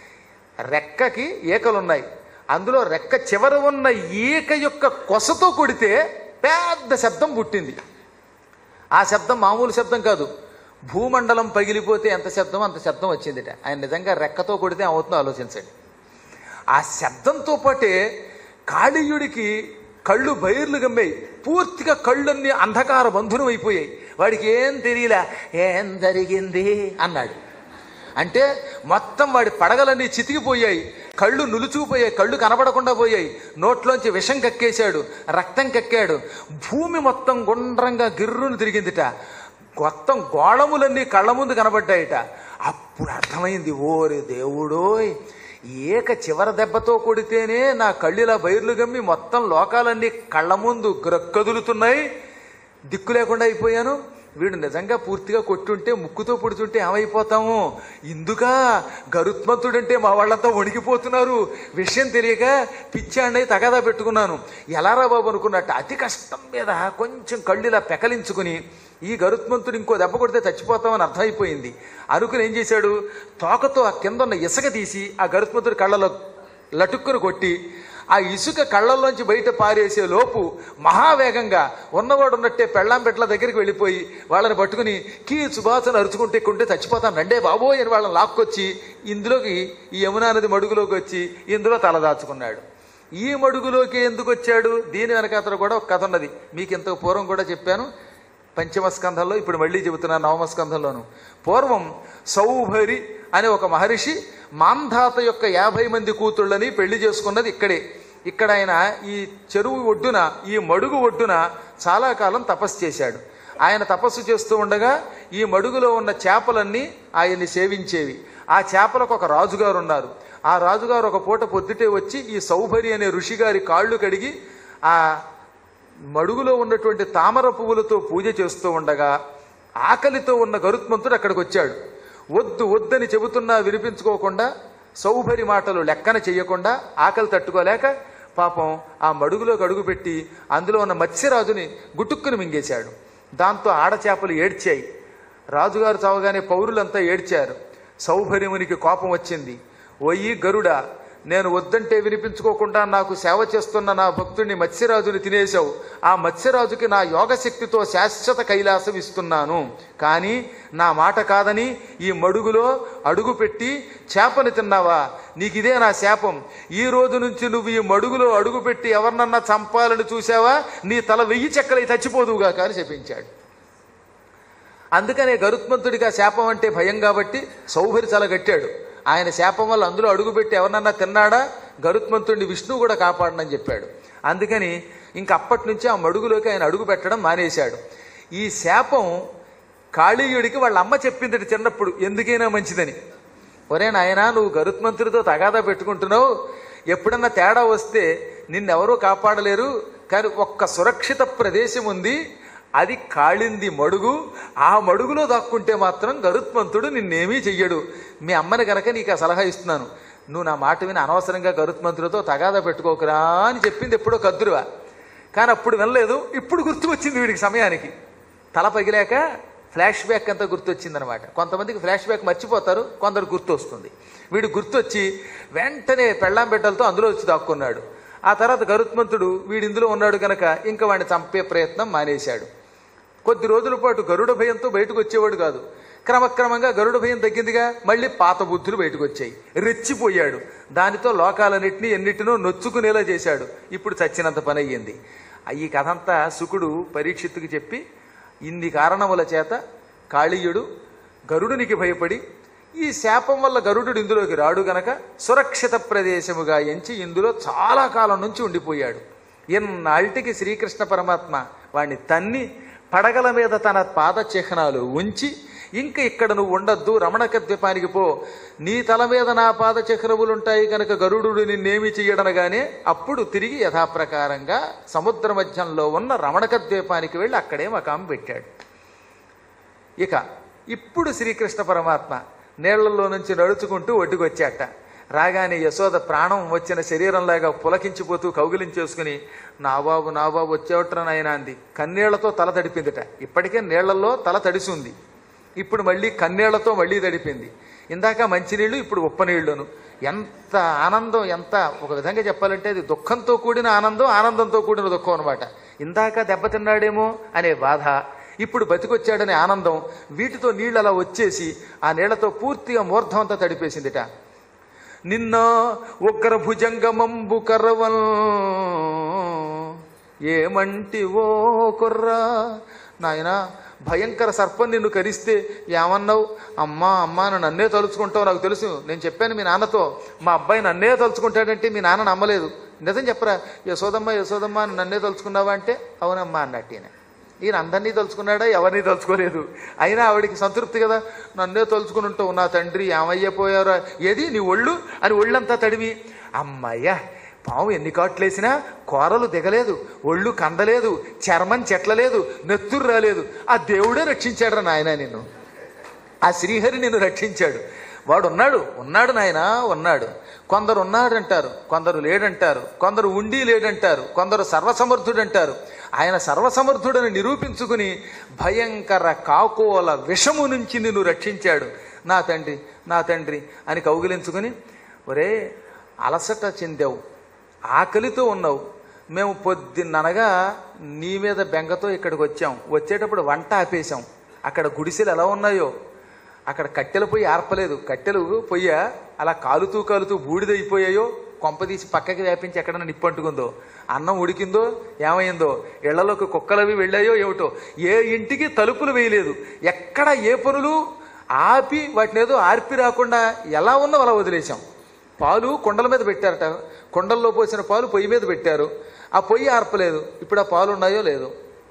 రెక్కకి ఏకలున్నాయి అందులో రెక్క చివర ఉన్న ఈక యొక్క కొసతో కొడితే పెద్ద శబ్దం పుట్టింది ఆ శబ్దం మామూలు శబ్దం కాదు భూమండలం పగిలిపోతే ఎంత శబ్దం అంత శబ్దం వచ్చిందిట ఆయన నిజంగా రెక్కతో కొడితే అవుతుందో ఆలోచించండి ఆ శబ్దంతో పాటే కాళీయుడికి కళ్ళు బైర్లు గమ్మాయి పూర్తిగా కళ్ళన్నీ అంధకార బంధురం అయిపోయాయి వాడికి ఏం తెలియలే ఏం జరిగింది అన్నాడు అంటే మొత్తం వాడి పడగలన్నీ చితికిపోయాయి కళ్ళు నులుచుకుపోయాయి కళ్ళు కనబడకుండా పోయాయి నోట్లోంచి విషం కక్కేశాడు రక్తం కక్కాడు భూమి మొత్తం గుండ్రంగా గిర్రును తిరిగిందిట మొత్తం గోళములన్నీ కళ్ళ ముందు కనబడ్డాయిట అప్పుడు అర్థమైంది ఓరి దేవుడోయ్ ఏక చివర దెబ్బతో కొడితేనే నా కళ్ళిలా బైర్లు గమ్మి మొత్తం లోకాలన్నీ కళ్ళ ముందు గ్రక్కదులుతున్నాయి దిక్కు లేకుండా అయిపోయాను వీడు నిజంగా పూర్తిగా కొట్టుంటే ముక్కుతో పొడుచుంటే ఏమైపోతాము ఇందుక గరుత్మంతుడంటే మా వాళ్ళంతా వణికిపోతున్నారు విషయం తెలియక పిచ్చాండి తగాదా పెట్టుకున్నాను ఎలారా బాబు అనుకున్నట్టు అతి కష్టం మీద కొంచెం కళ్ళు ఇలా పెకలించుకుని ఈ గరుత్మంతుడు ఇంకో దెబ్బ కొడితే చచ్చిపోతామని అర్థమైపోయింది అనుకుని ఏం చేశాడు తోకతో ఆ కింద ఉన్న ఇసుక తీసి ఆ గరుత్మంతుడి కళ్ళలో లటుక్కును కొట్టి ఆ ఇసుక కళ్ళల్లోంచి బయట పారేసే లోపు మహావేగంగా ఉన్నవాడు ఉన్నట్టే పెళ్ళాం పెట్ల దగ్గరికి వెళ్ళిపోయి వాళ్ళని పట్టుకుని కీ సుభాసన అరుచుకుంటే కొంటే చచ్చిపోతాను రండే బాబోయ్ అని వాళ్ళని లాక్కొచ్చి ఇందులోకి ఈ యమునా నది మడుగులోకి వచ్చి ఇందులో తలదాచుకున్నాడు ఈ మడుగులోకి ఎందుకు వచ్చాడు దీని వెనకాతల కూడా ఒక కథ ఉన్నది మీకు ఇంత పూర్వం కూడా చెప్పాను పంచమ స్కంధంలో ఇప్పుడు మళ్ళీ చెబుతున్నాను నవమ స్కంధంలోను పూర్వం సౌభరి అనే ఒక మహర్షి మాంధాత యొక్క యాభై మంది కూతుళ్ళని పెళ్లి చేసుకున్నది ఇక్కడే ఇక్కడ ఆయన ఈ చెరువు ఒడ్డున ఈ మడుగు ఒడ్డున చాలా కాలం తపస్సు చేశాడు ఆయన తపస్సు చేస్తూ ఉండగా ఈ మడుగులో ఉన్న చేపలన్నీ ఆయన్ని సేవించేవి ఆ చేపలకు ఒక రాజుగారు ఉన్నారు ఆ రాజుగారు ఒక పూట పొద్దుటే వచ్చి ఈ సౌభరి అనే ఋషిగారి కాళ్ళు కడిగి ఆ మడుగులో ఉన్నటువంటి తామర పువ్వులతో పూజ చేస్తూ ఉండగా ఆకలితో ఉన్న గరుత్మంతుడు అక్కడికి వచ్చాడు వద్దు వద్దని చెబుతున్నా వినిపించుకోకుండా సౌభరి మాటలు లెక్కన చెయ్యకుండా ఆకలి తట్టుకోలేక పాపం ఆ మడుగులోకి అడుగుపెట్టి అందులో ఉన్న మత్స్యరాజుని గుటుక్కుని మింగేశాడు దాంతో ఆడచేపలు ఏడ్చాయి రాజుగారు చావగానే పౌరులంతా ఏడ్చారు సౌభర్యమునికి కోపం వచ్చింది ఓయి గరుడా నేను వద్దంటే వినిపించుకోకుండా నాకు సేవ చేస్తున్న నా భక్తుడిని మత్స్యరాజుని తినేశావు ఆ మత్స్యరాజుకి నా యోగశక్తితో శాశ్వత కైలాసం ఇస్తున్నాను కానీ నా మాట కాదని ఈ మడుగులో అడుగు పెట్టి చేపని తిన్నావా నీకు ఇదే నా శాపం ఈ రోజు నుంచి నువ్వు ఈ మడుగులో అడుగు పెట్టి ఎవరినన్నా చంపాలని చూసావా నీ తల వెయ్యి చెక్కలై చచ్చిపోదువుగా కానీ చెప్పించాడు అందుకనే గరుత్మంతుడికి ఆ శాపం అంటే భయం కాబట్టి సౌభరి చాలా కట్టాడు ఆయన శాపం వల్ల అందులో అడుగుపెట్టి ఎవరన్నా తిన్నాడా గరుత్మంతుడిని విష్ణువు కూడా కాపాడనని చెప్పాడు అందుకని ఇంక అప్పటి నుంచి ఆ మడుగులోకి ఆయన అడుగు పెట్టడం మానేశాడు ఈ శాపం కాళీయుడికి వాళ్ళ అమ్మ చెప్పింది చిన్నప్పుడు ఎందుకైనా మంచిదని ఒరే నాయనా నువ్వు గరుత్మంతుడితో తగాదా పెట్టుకుంటున్నావు ఎప్పుడన్నా తేడా వస్తే నిన్నెవరూ కాపాడలేరు కానీ ఒక్క సురక్షిత ప్రదేశం ఉంది అది కాళింది మడుగు ఆ మడుగులో దాక్కుంటే మాత్రం గరుత్మంతుడు నిన్నేమీ చెయ్యడు మీ అమ్మని గనక నీకు ఆ సలహా ఇస్తున్నాను నువ్వు నా మాట విని అనవసరంగా గరుత్మంతుడితో తగాదా పెట్టుకోకురా అని చెప్పింది ఎప్పుడో కద్దురువా కానీ అప్పుడు వినలేదు ఇప్పుడు గుర్తుకొచ్చింది వీడికి సమయానికి తల పగిలాక ఫ్లాష్ బ్యాక్ అంతా గుర్తొచ్చిందనమాట కొంతమందికి ఫ్లాష్ బ్యాక్ మర్చిపోతారు కొందరు గుర్తు వస్తుంది వీడు గుర్తొచ్చి వెంటనే పెళ్ళాం బిడ్డలతో అందులో వచ్చి దాక్కున్నాడు ఆ తర్వాత గరుత్మంతుడు వీడు ఇందులో ఉన్నాడు కనుక ఇంకా వాడిని చంపే ప్రయత్నం మానేశాడు కొద్ది రోజుల పాటు గరుడ భయంతో బయటకు వచ్చేవాడు కాదు క్రమక్రమంగా గరుడ భయం తగ్గిందిగా మళ్ళీ పాత బుద్ధులు బయటకు వచ్చాయి రెచ్చిపోయాడు దానితో లోకాలన్నింటినీ ఎన్నిటినో నొచ్చుకునేలా చేశాడు ఇప్పుడు చచ్చినంత పని అయ్యింది ఈ కథ అంతా శుకుడు పరీక్షిత్తుకి చెప్పి ఇన్ని కారణముల చేత కాళీయుడు గరుడునికి భయపడి ఈ శాపం వల్ల గరుడు ఇందులోకి రాడు గనక సురక్షిత ప్రదేశముగా ఎంచి ఇందులో చాలా కాలం నుంచి ఉండిపోయాడు ఎన్నాళ్ళకి శ్రీకృష్ణ పరమాత్మ వాణ్ణి తన్ని పడగల మీద తన పాద చిహ్నాలు ఉంచి ఇంక ఇక్కడ నువ్వు ఉండొద్దు రమణక ద్వీపానికి పో నీ తల మీద నా పాద చిహ్నములుంటాయి కనుక గరుడు నిన్నేమి చెయ్యడనగానే అప్పుడు తిరిగి యథాప్రకారంగా సముద్ర మధ్యంలో ఉన్న రమణక ద్వీపానికి వెళ్ళి అక్కడే మకాం పెట్టాడు ఇక ఇప్పుడు శ్రీకృష్ణ పరమాత్మ నీళ్లలో నుంచి నడుచుకుంటూ ఒడ్డుకొచ్చాట రాగానే యశోద ప్రాణం వచ్చిన శరీరంలాగా పులకించిపోతూ కౌగిలించేసుకుని నా బాబు నా బాబు వచ్చేవట్రా నాయన అంది కన్నీళ్లతో తల తడిపిందిట ఇప్పటికే నీళ్లలో తల తడిసి ఉంది ఇప్పుడు మళ్ళీ కన్నీళ్లతో మళ్ళీ తడిపింది ఇందాక మంచినీళ్ళు ఇప్పుడు ఉప్పనీళ్లును ఎంత ఆనందం ఎంత ఒక విధంగా చెప్పాలంటే అది దుఃఖంతో కూడిన ఆనందం ఆనందంతో కూడిన దుఃఖం అనమాట ఇందాక దెబ్బతిన్నాడేమో అనే బాధ ఇప్పుడు బతికొచ్చాడనే ఆనందం వీటితో నీళ్ళు అలా వచ్చేసి ఆ నీళ్లతో పూర్తిగా మూర్ధం అంతా తడిపేసిందిట నిన్న ఉగ్ర భుజంగమంబు కర్రవల్ ఏమంటి ఓ కుర్రా నాయనా భయంకర సర్పం నిన్ను కరిస్తే ఏమన్నావు అమ్మా అమ్మా అని నన్నే తలుచుకుంటావు నాకు తెలుసు నేను చెప్పాను మీ నాన్నతో మా అబ్బాయి నన్నే తలుచుకుంటాడంటే మీ నాన్న నమ్మలేదు నిజం చెప్పరా యశోదమ్మ యశోదమ్మ అని నన్నే తలుచుకున్నావా అంటే అవునమ్మా అన్నట్టు ఈయన ఈయన అందరినీ తలుచుకున్నాడా ఎవరిని తలుచుకోలేదు అయినా ఆవిడికి సంతృప్తి కదా నన్నే తలుచుకుని ఉంటావు నా తండ్రి ఏమయ్యపోయారా ఏది నీ ఒళ్ళు అని ఒళ్ళంతా తడివి అమ్మయ్యా పాము ఎన్ని కాట్లేసినా కూరలు దిగలేదు ఒళ్ళు కందలేదు చర్మం చెట్లలేదు నెత్తురు రాలేదు ఆ దేవుడే రక్షించాడు నాయన నిన్ను ఆ శ్రీహరి నిన్ను రక్షించాడు వాడు ఉన్నాడు ఉన్నాడు నాయన ఉన్నాడు కొందరు ఉన్నాడంటారు కొందరు లేడంటారు కొందరు ఉండి లేడంటారు కొందరు సర్వసమర్థుడంటారు ఆయన సర్వసమర్థుడని నిరూపించుకుని భయంకర కాకోల విషము నుంచి నిన్ను రక్షించాడు నా తండ్రి నా తండ్రి అని కౌగిలించుకుని ఒరే అలసట చెందావు ఆకలితో ఉన్నావు మేము పొద్దున్ననగా నీ మీద బెంగతో ఇక్కడికి వచ్చాం వచ్చేటప్పుడు వంట ఆపేశాం అక్కడ గుడిసెలు ఎలా ఉన్నాయో అక్కడ కట్టెల పొయ్యి ఆర్పలేదు కట్టెలు పొయ్య అలా కాలుతూ కాలుతూ బూడిదైపోయాయో కొంపదీసి పక్కకి వ్యాపించి ఎక్కడన్నా నిప్పంటుకుందో అన్నం ఉడికిందో ఏమైందో ఇళ్లలోకి కుక్కలవి వెళ్ళాయో ఏమిటో ఏ ఇంటికి తలుపులు వేయలేదు ఎక్కడ ఏ పనులు ఆపి వాటిని ఏదో ఆర్పి రాకుండా ఎలా ఉన్నో అలా వదిలేశాం పాలు కొండల మీద పెట్టారట కొండల్లో పోసిన పాలు పొయ్యి మీద పెట్టారు ఆ పొయ్యి ఆర్పలేదు ఇప్పుడు ఆ పాలు ఉన్నాయో లేదో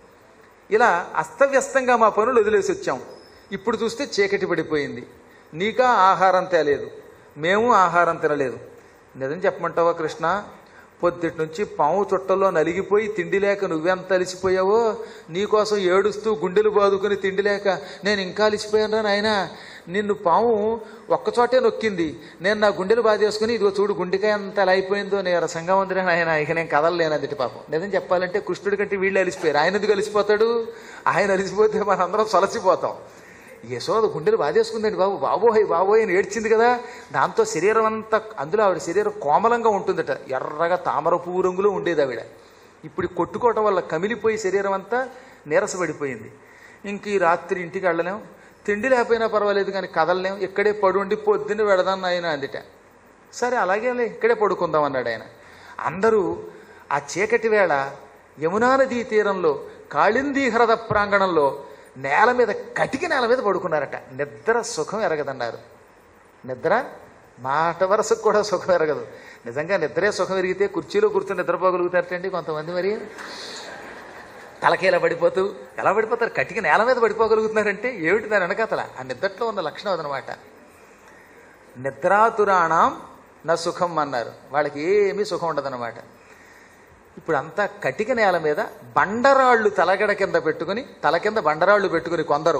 ఇలా అస్తవ్యస్తంగా మా పనులు వదిలేసి వచ్చాం ఇప్పుడు చూస్తే చీకటి పడిపోయింది నీకా ఆహారం తేలేదు మేము ఆహారం తినలేదు నిజం చెప్పమంటావా కృష్ణ పొద్దుటి నుంచి పాము చుట్టల్లో నలిగిపోయి తిండి లేక నువ్వెంత అలిసిపోయావో నీకోసం ఏడుస్తూ గుండెలు బాదుకుని తిండి లేక నేను ఇంకా అలిసిపోయాను నాయన నిన్ను పాము ఒక్కచోటే నొక్కింది నేను నా గుండెలు బాధేసుకుని ఇదిగో చూడు గుండెకాయ ఎంత ఎలా అయిపోయిందో నీరసంగా ఉందిరా నాయన ఇక నేను కదలలేను అందుటి పాపం నిజం చెప్పాలంటే కృష్ణుడి కంటే వీళ్ళు అలిసిపోయారు ఆయన ఎందుకు అలిసిపోతాడు ఆయన అలిసిపోతే మనందరం సొలసిపోతాం యశోద గుండెలు బాధేసుకుందండి బాబు బాబోయ్ బాబోయ్ అని ఏడ్చింది కదా దాంతో శరీరం అంతా అందులో ఆవిడ శరీరం కోమలంగా ఉంటుందట ఎర్రగా తామర పువ్వు రంగులో ఉండేది ఆవిడ ఇప్పుడు ఈ కొట్టుకోవటం వల్ల కమిలిపోయి శరీరం అంతా నీరసపడిపోయింది ఇంక ఈ రాత్రి ఇంటికి వెళ్ళలేం తిండి లేకపోయినా పర్వాలేదు కానీ కదలలేం ఇక్కడే పడుండి పొద్దున్న వెడదాం ఆయన అందుట సరే అలాగే ఇక్కడే పడుకుందాం అన్నాడు ఆయన అందరూ ఆ చీకటి వేళ యమునా నదీ తీరంలో కాళిందీ హ్రద ప్రాంగణంలో నేల మీద కటికి నేల మీద పడుకున్నారట నిద్ర సుఖం ఎరగదన్నారు నిద్ర మాట వరసకు కూడా సుఖం ఎరగదు నిజంగా నిద్రే సుఖం ఎరిగితే కుర్చీలో కూర్చొని నిద్రపోగలుగుతారటండి కొంతమంది మరి తలకి ఇలా పడిపోతూ ఎలా పడిపోతారు కటికి నేల మీద పడిపోగలుగుతున్నారంటే ఏమిటి దాని వెనకతల ఆ నిద్రలో ఉన్న లక్షణం అదనమాట నిద్రాతురాణం నా సుఖం అన్నారు వాళ్ళకి ఏమీ సుఖం ఉండదన్నమాట ఇప్పుడు అంతా కటిక నేల మీద బండరాళ్ళు తలగడ కింద పెట్టుకుని తల కింద బండరాళ్ళు పెట్టుకుని కొందరు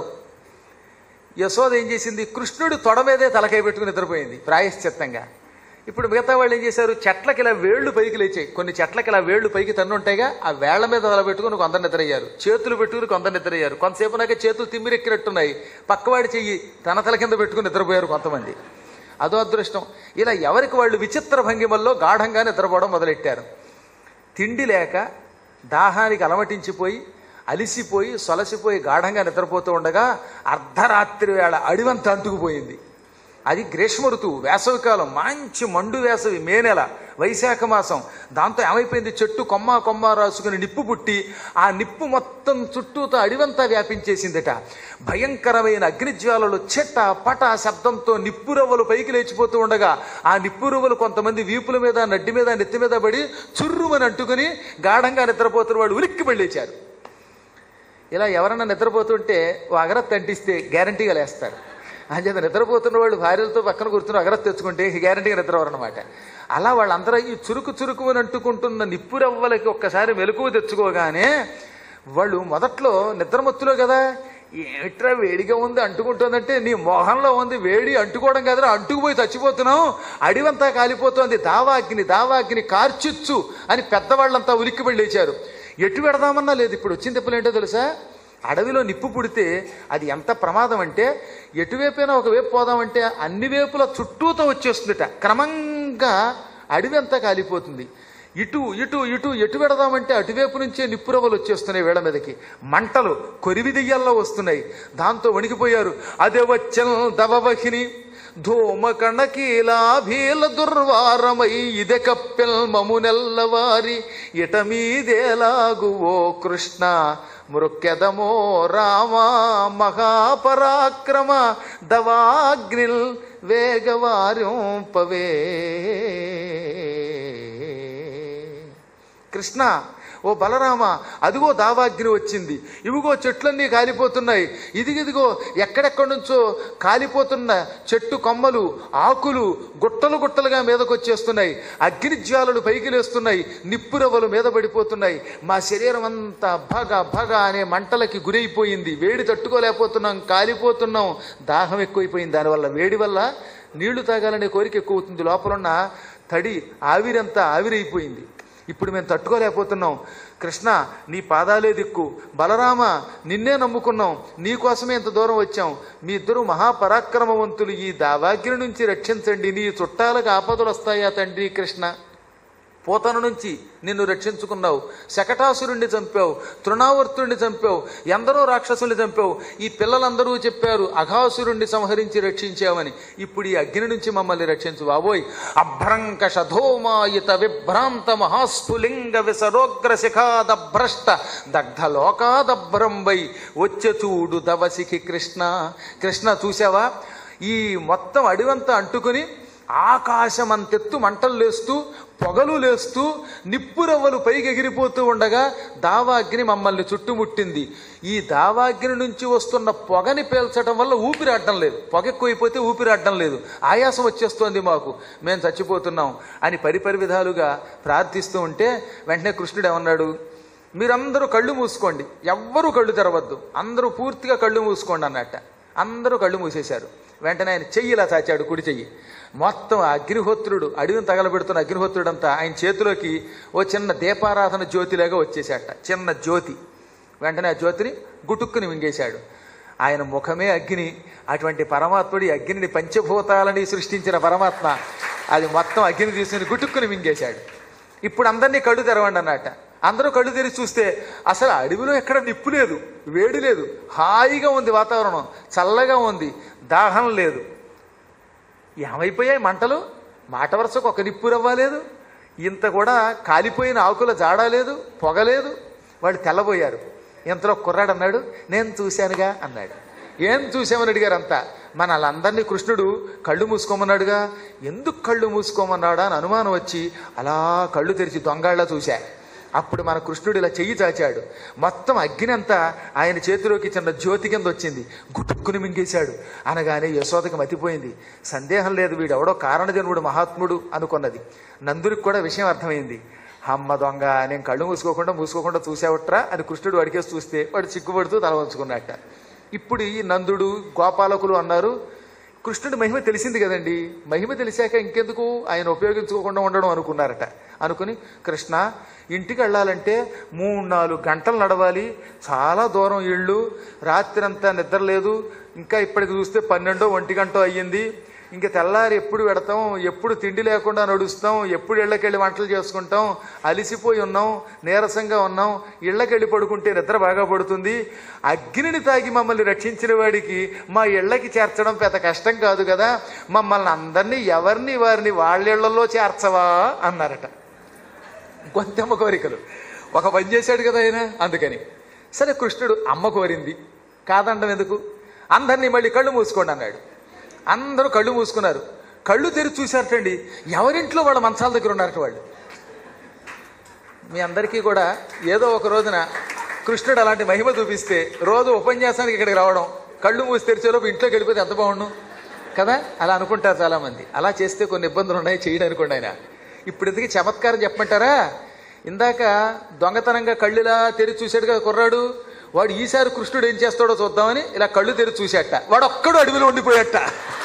యశోద ఏం చేసింది కృష్ణుడు తొడ మీదే తలకాయ పెట్టుకుని నిద్రపోయింది ప్రాయశ్చిత్తంగా ఇప్పుడు మిగతా వాళ్ళు ఏం చేశారు చెట్లకి ఇలా వేళ్లు పైకి లేచాయి కొన్ని చెట్లకి ఇలా వేళ్లు పైకి తన్నుంటాయిగా ఆ వేళ్ల మీద తల పెట్టుకుని కొందరు నిద్రయ్యారు చేతులు పెట్టుకుని కొందరు నిద్రయ్యారు కొంతసేపు నాకే చేతులు తిమ్మిరెక్కినట్టున్నాయి పక్కవాడి చెయ్యి తన తల కింద పెట్టుకుని నిద్రపోయారు కొంతమంది అదో అదృష్టం ఇలా ఎవరికి వాళ్ళు విచిత్ర భంగిమల్లో గాఢంగా నిద్రపోవడం మొదలెట్టారు తిండి లేక దాహానికి అలమటించిపోయి అలిసిపోయి సొలసిపోయి గాఢంగా నిద్రపోతూ ఉండగా అర్ధరాత్రి వేళ అడివంత అంటుకుపోయింది అది గ్రీష్మ ఋతువు వేసవికాలం మంచి మండు వేసవి మే నెల వైశాఖ మాసం దాంతో ఏమైపోయింది చెట్టు కొమ్మ కొమ్మ రాసుకుని నిప్పు పుట్టి ఆ నిప్పు మొత్తం చుట్టూతో అడివంతా వ్యాపించేసిందట భయంకరమైన అగ్నిజ్వాలలు చెట్ట పట శబ్దంతో నిప్పురవ్వలు పైకి లేచిపోతూ ఉండగా ఆ నిప్పురవ్వలు కొంతమంది వీపుల మీద నడ్డి మీద నెత్తి మీద పడి చుర్రుమని అంటుకుని గాఢంగా నిద్రపోతున్న వాళ్ళు ఉలిక్కి పళ్ళేచారు ఇలా ఎవరన్నా నిద్రపోతుంటే ఓ అగరత్ అంటిస్తే గ్యారంటీగా లేస్తారు అంచేత నిద్రపోతున్న వాళ్ళు భార్యలతో పక్కన కూర్చుని అగరత్ తెచ్చుకుంటే గ్యారంటీగా నిద్రవరనమాట అలా వాళ్ళందరూ ఈ చురుకు చురుకు అని అంటుకుంటున్న నిప్పురవ్వలకి ఒక్కసారి మెలకువ తెచ్చుకోగానే వాళ్ళు మొదట్లో నిద్రమత్తులో కదా ఏమిట్రా వేడిగా ఉంది అంటుకుంటుందంటే నీ మొహంలో ఉంది వేడి అంటుకోవడం కదరా అంటుకుపోయి చచ్చిపోతున్నావు అడివంతా కాలిపోతోంది దావాగ్ని దావాగ్ని కార్చిచ్చు అని పెద్దవాళ్ళంతా ఉలిక్కి వెళ్ళేశారు ఎటు పెడదామన్నా లేదు ఇప్పుడు వచ్చిన తిప్పలు ఏంటో తెలుసా అడవిలో నిప్పు పుడితే అది ఎంత ప్రమాదం అంటే ఎటువైపైనా ఒకవైపు పోదామంటే అన్ని వైపుల చుట్టూతో వచ్చేస్తుందిట క్రమంగా అడవి అంతా కాలిపోతుంది ఇటు ఇటు ఇటు ఎటు పెడదామంటే అటువైపు నుంచే నిప్పురవ్వలు వచ్చేస్తున్నాయి వేళ మీదకి మంటలు కొరివి దెయ్యాల్లో వస్తున్నాయి దాంతో వణికిపోయారు అదే వచ్చన్ దవవహిని ధూమ కణకీలాభీల దుర్వారమై ఇదె కప్పెల్ మమునెల్లవారి ఇట మీదేలాగు ఓ కృష్ణ మృక్కెదమో రామా మహాపరాక్రమ దవాగ్నిల్ వేగవార్యోంపవే కృష్ణ ఓ బలరామ అదిగో దావాగ్ని వచ్చింది ఇవిగో చెట్లన్నీ కాలిపోతున్నాయి ఇదిగిదిగో ఎక్కడెక్కడి నుంచో కాలిపోతున్న చెట్టు కొమ్మలు ఆకులు గుట్టలు గుట్టలుగా మీదకొచ్చేస్తున్నాయి అగ్ని జ్వాలలు పైకి లేస్తున్నాయి నిప్పురవ్వలు మీద పడిపోతున్నాయి మా శరీరం అంతా భగ భగ అనే మంటలకి గురైపోయింది వేడి తట్టుకోలేకపోతున్నాం కాలిపోతున్నాం దాహం ఎక్కువైపోయింది దానివల్ల వేడి వల్ల నీళ్లు తాగాలనే కోరిక ఎక్కువ అవుతుంది లోపలున్న తడి ఆవిరంతా ఆవిరైపోయింది ఇప్పుడు మేము తట్టుకోలేకపోతున్నాం కృష్ణ నీ పాదాలే దిక్కు బలరామ నిన్నే నమ్ముకున్నాం నీకోసమే ఇంత దూరం వచ్చాం మీ ఇద్దరు మహాపరాక్రమవంతులు ఈ దావాగ్ని నుంచి రక్షించండి నీ చుట్టాలకు ఆపదలు వస్తాయా తండ్రి కృష్ణ పోతన నుంచి నిన్ను రక్షించుకున్నావు శకటాసురుణ్ణి చంపావు తృణావర్తుణ్ణి చంపావు ఎందరో రాక్షసుల్ని చంపావు ఈ పిల్లలందరూ చెప్పారు అఘాసురుణ్ణి సంహరించి రక్షించావని ఇప్పుడు ఈ అగ్ని నుంచి మమ్మల్ని రక్షించు బాబోయ్ అభ్రంక షధోమాయిత విభ్రాంత మహాస్ఫులింగ విసరోగ్ర శిఖాదభ్రష్ట దగ్ధలోకాదభ్రంబై వచ్చే చూడు దవసికి కృష్ణ కృష్ణ చూసావా ఈ మొత్తం అడివంతా అంటుకుని ఆకాశం అంతెత్తు మంటలు లేస్తూ పొగలు లేస్తూ నిప్పురవ్వలు పైకి ఎగిరిపోతూ ఉండగా దావాగ్ని మమ్మల్ని చుట్టుముట్టింది ఈ దావాగ్ని నుంచి వస్తున్న పొగని పేల్చడం వల్ల ఊపిరి అడ్డం లేదు పొగ ఎక్కువైపోతే ఊపిరి అడ్డం లేదు ఆయాసం వచ్చేస్తోంది మాకు మేము చచ్చిపోతున్నాం అని పరిపరి విధాలుగా ప్రార్థిస్తూ ఉంటే వెంటనే కృష్ణుడు ఏమన్నాడు మీరందరూ కళ్ళు మూసుకోండి ఎవ్వరూ కళ్ళు తెరవద్దు అందరూ పూర్తిగా కళ్ళు మూసుకోండి అన్నట్ట అందరూ కళ్ళు మూసేశారు వెంటనే ఆయన చెయ్యిలా చాచాడు కుడి చెయ్యి మొత్తం ఆ అగ్నిహోత్రుడు అడవిని తగలబెడుతున్న అగ్నిహోత్రుడంతా ఆయన చేతిలోకి ఓ చిన్న దీపారాధన జ్యోతిలాగా వచ్చేసాట చిన్న జ్యోతి వెంటనే ఆ జ్యోతిని గుటుక్కుని మింగేశాడు ఆయన ముఖమే అగ్ని అటువంటి పరమాత్ముడి అగ్నిని పంచభూతాలని సృష్టించిన పరమాత్మ అది మొత్తం అగ్ని తీసుకుని గుటుక్కుని మింగేశాడు ఇప్పుడు అందరినీ కళ్ళు తెరవండి అన్నట్ట అందరూ కళ్ళు తెరిచి చూస్తే అసలు అడవిలో ఎక్కడ నిప్పు లేదు వేడి లేదు హాయిగా ఉంది వాతావరణం చల్లగా ఉంది దాహం లేదు ఏమైపోయాయి మంటలు మాట వరుసకు ఒక నిప్పు రవ్వలేదు ఇంత కూడా కాలిపోయిన ఆకుల జాడ లేదు పొగలేదు వాళ్ళు తెల్లబోయారు ఇంతలో కుర్రాడు అన్నాడు నేను చూశానుగా అన్నాడు ఏం చూసామని అడిగారు అంతా మన వాళ్ళందరినీ కృష్ణుడు కళ్ళు మూసుకోమన్నాడుగా ఎందుకు కళ్ళు మూసుకోమన్నాడా అని అనుమానం వచ్చి అలా కళ్ళు తెరిచి దొంగాళ్ళ చూశా అప్పుడు మన కృష్ణుడు ఇలా చెయ్యి చాచాడు మొత్తం అగ్ని అంతా ఆయన చేతిలోకి చిన్న జ్యోతి కింద వచ్చింది గుటుక్కుని మింగేశాడు అనగానే యశోదకి మతిపోయింది సందేహం లేదు వీడెవడో కారణజన్ముడు మహాత్ముడు అనుకున్నది నందుడికి కూడా విషయం అర్థమైంది అమ్మ దొంగ నేను కళ్ళు మూసుకోకుండా మూసుకోకుండా చూసావట్రా అని కృష్ణుడు అడిగేసి చూస్తే వాడు సిగ్గుపడుతూ తల వంచుకున్నట్ట ఇప్పుడు ఈ నందుడు గోపాలకులు అన్నారు కృష్ణుడి మహిమ తెలిసింది కదండి మహిమ తెలిసాక ఇంకెందుకు ఆయన ఉపయోగించుకోకుండా ఉండడం అనుకున్నారట అనుకుని కృష్ణ ఇంటికి వెళ్ళాలంటే మూడు నాలుగు గంటలు నడవాలి చాలా దూరం ఇళ్ళు రాత్రి నిద్ర లేదు ఇంకా ఇప్పటికి చూస్తే పన్నెండో ఒంటి గంటో అయ్యింది ఇంక తెల్లారి ఎప్పుడు పెడతాం ఎప్పుడు తిండి లేకుండా నడుస్తాం ఎప్పుడు ఇళ్ళకెళ్ళి వంటలు చేసుకుంటాం అలిసిపోయి ఉన్నాం నీరసంగా ఉన్నాం ఇళ్ళకెళ్ళి పడుకుంటే నిద్ర బాగా పడుతుంది అగ్నిని తాగి మమ్మల్ని రక్షించిన వాడికి మా ఇళ్ళకి చేర్చడం పెద్ద కష్టం కాదు కదా మమ్మల్ని అందరినీ ఎవరిని వారిని వాళ్ళిళ్లలో చేర్చవా అన్నారట గొంతెమ్మ కోరికలు ఒక పని చేశాడు కదా ఆయన అందుకని సరే కృష్ణుడు అమ్మ కోరింది కాదండం ఎందుకు అందరినీ మళ్ళీ కళ్ళు మూసుకోండి అన్నాడు అందరూ కళ్ళు మూసుకున్నారు కళ్ళు తెరిచి చూశారటండి ఎవరింట్లో వాళ్ళ మంచాల దగ్గర ఉన్నారట వాళ్ళు మీ అందరికీ కూడా ఏదో ఒక రోజున కృష్ణుడు అలాంటి మహిమ చూపిస్తే రోజు ఉపన్యాసానికి ఇక్కడికి రావడం కళ్ళు మూసి తెరిచేలోపు ఇంట్లోకి వెళ్ళిపోతే ఎంత బాగుండు కదా అలా అనుకుంటారు చాలామంది అలా చేస్తే కొన్ని ఇబ్బందులు ఉన్నాయి చేయడం అనుకోండి ఆయన ఇప్పుడు ఎందుకు చమత్కారం చెప్పమంటారా ఇందాక దొంగతనంగా కళ్ళులా తెరిచి చూశాడు కదా కుర్రాడు వాడు ఈసారి కృష్ణుడు ఏం చేస్తాడో చూద్దామని ఇలా కళ్ళు తెరిచి చూశాట వాడు ఒక్కడు అడవిలో ఉండిపోయాట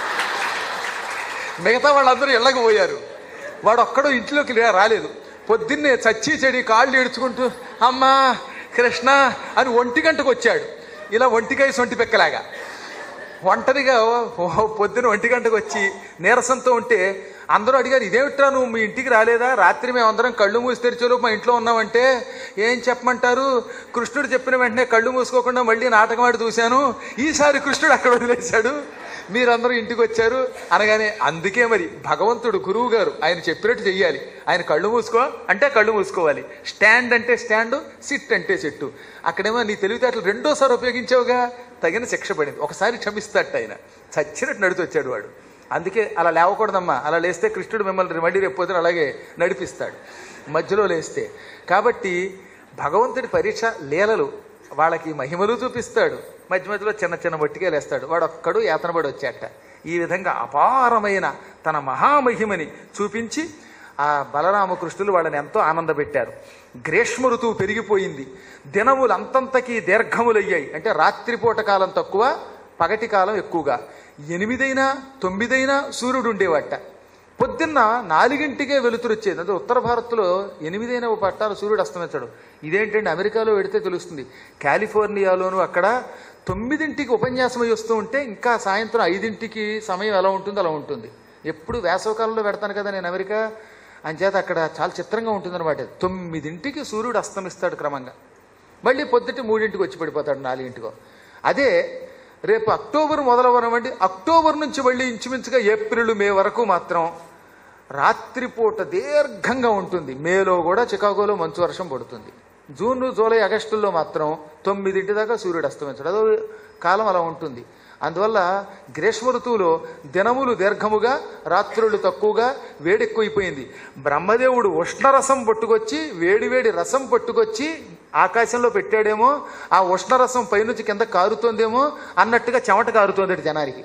మిగతా వాళ్ళందరూ ఇళ్ళకి పోయారు వాడు ఒక్కడో ఇంట్లోకి రా- రాలేదు పొద్దున్నే చచ్చి చెడి కాళ్ళు ఏడ్చుకుంటూ అమ్మా కృష్ణ అని ఒంటి గంటకు వచ్చాడు ఇలా ఒంటికాయ సొంటి పెక్కలాగా ఒంటరిగా ఓ పొద్దున ఒంటి గంటకు వచ్చి నీరసంతో ఉంటే అందరూ అడిగారు ఇదేమిట్రా నువ్వు మీ ఇంటికి రాలేదా రాత్రి మేము అందరం కళ్ళు మూసి తెరిచేలోపు మా ఇంట్లో ఉన్నామంటే ఏం చెప్పమంటారు కృష్ణుడు చెప్పిన వెంటనే కళ్ళు మూసుకోకుండా మళ్ళీ నాటకం ఆడి చూశాను ఈసారి కృష్ణుడు అక్కడ వదిలేశాడు మీరందరూ ఇంటికి వచ్చారు అనగానే అందుకే మరి భగవంతుడు గురువు గారు ఆయన చెప్పినట్టు చెయ్యాలి ఆయన కళ్ళు మూసుకో అంటే కళ్ళు మూసుకోవాలి స్టాండ్ అంటే స్టాండ్ సిట్ అంటే చెట్టు అక్కడేమో నీ తెలివితేటలు రెండోసారి ఉపయోగించావుగా తగిన శిక్ష పడింది ఒకసారి క్షమిస్తాట ఆయన చచ్చినట్టు నడిచి వచ్చాడు వాడు అందుకే అలా లేవకూడదమ్మా అలా లేస్తే కృష్ణుడు మిమ్మల్ని మళ్ళీ రేపు పొద్దున అలాగే నడిపిస్తాడు మధ్యలో లేస్తే కాబట్టి భగవంతుడి పరీక్ష లీలలు వాళ్ళకి మహిమలు చూపిస్తాడు మధ్య మధ్యలో చిన్న చిన్న మట్టికే లేస్తాడు వాడు ఒక్కడు యాతనపడి వచ్చాట ఈ విధంగా అపారమైన తన మహామహిమని చూపించి ఆ బలరామకృష్ణులు వాళ్ళని ఎంతో ఆనందపెట్టారు గ్రీష్మ ఋతువు పెరిగిపోయింది దినములు అంతంతకీ దీర్ఘములయ్యాయి అంటే రాత్రిపూట కాలం తక్కువ పగటి కాలం ఎక్కువగా ఎనిమిదైనా తొమ్మిదైనా సూర్యుడు ఉండేవాట పొద్దున్న నాలుగింటికే వెలుతురు వచ్చేది అంటే ఉత్తర భారత్లో ఎనిమిదైన పట్టాలు సూర్యుడు అస్తమించడు ఇదేంటంటే అమెరికాలో వెడితే తెలుస్తుంది కాలిఫోర్నియాలోను అక్కడ తొమ్మిదింటికి ఉపన్యాసం అయి వస్తూ ఉంటే ఇంకా సాయంత్రం ఐదింటికి సమయం ఎలా ఉంటుందో అలా ఉంటుంది ఎప్పుడు వేసవకాలంలో పెడతాను కదా నేను అమెరికా అంచేత అక్కడ చాలా చిత్రంగా ఉంటుందన్నమాట తొమ్మిదింటికి సూర్యుడు అస్తమిస్తాడు క్రమంగా మళ్ళీ పొద్దుటి మూడింటికి వచ్చి పడిపోతాడు నాలుగింటికో అదే రేపు అక్టోబర్ మొదలవనమండి అక్టోబర్ నుంచి మళ్ళీ ఇంచుమించుగా ఏప్రిల్ మే వరకు మాత్రం రాత్రిపూట దీర్ఘంగా ఉంటుంది మేలో కూడా చికాగోలో మంచు వర్షం పడుతుంది జూన్ జూలై ఆగస్టుల్లో మాత్రం తొమ్మిదింటి దాకా సూర్యుడు అస్తమించడు అదో కాలం అలా ఉంటుంది అందువల్ల గ్రీష్మ ఋతువులో దినములు దీర్ఘముగా రాత్రులు తక్కువగా వేడెక్కువైపోయింది బ్రహ్మదేవుడు ఉష్ణరసం పట్టుకొచ్చి వేడివేడి రసం పట్టుకొచ్చి ఆకాశంలో పెట్టాడేమో ఆ ఉష్ణరసం పైనుంచి కింద కారుతోందేమో అన్నట్టుగా చెమట కారుతోంది జనానికి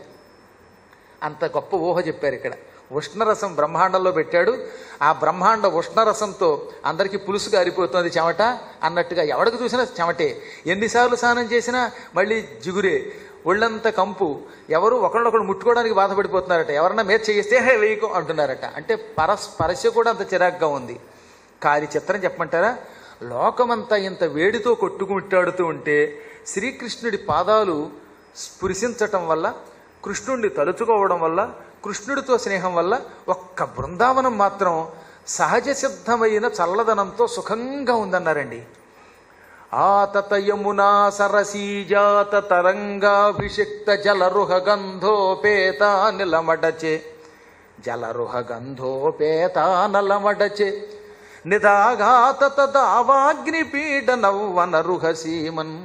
అంత గొప్ప ఊహ చెప్పారు ఇక్కడ ఉష్ణరసం బ్రహ్మాండంలో పెట్టాడు ఆ బ్రహ్మాండ ఉష్ణరసంతో అందరికీ పులుసు గారిపోతుంది చెమట అన్నట్టుగా ఎవడికి చూసినా చెమటే ఎన్నిసార్లు స్నానం చేసినా మళ్ళీ జిగురే ఒళ్ళంత కంపు ఎవరు ఒకళ్ళొకళ్ళు ముట్టుకోవడానికి బాధపడిపోతున్నారట ఎవరన్నా మీద చేస్తే హే వేయకు అంటున్నారట అంటే పరస్ పరస్య కూడా అంత చిరాగ్గా ఉంది కాలి చిత్రం చెప్పమంటారా లోకమంతా ఇంత వేడితో కొట్టుకుమిట్టాడుతూ ఉంటే శ్రీకృష్ణుడి పాదాలు స్పృశించటం వల్ల కృష్ణుడిని తలుచుకోవడం వల్ల కృష్ణుడితో స్నేహం వల్ల ఒక్క బృందావనం మాత్రం సహజ సిద్ధమైన చల్లదనంతో సుఖంగా ఉందన్నారండి ఆతత యమునా సరసీజాత తరంగాభిషిక్త జలరుహ గంధోపేత నిలమడచే జలరుహ గంధోపేత నలమడచే నిదాఘాత తదావాగ్నిపీడ నవ్వనరుహ సీమన్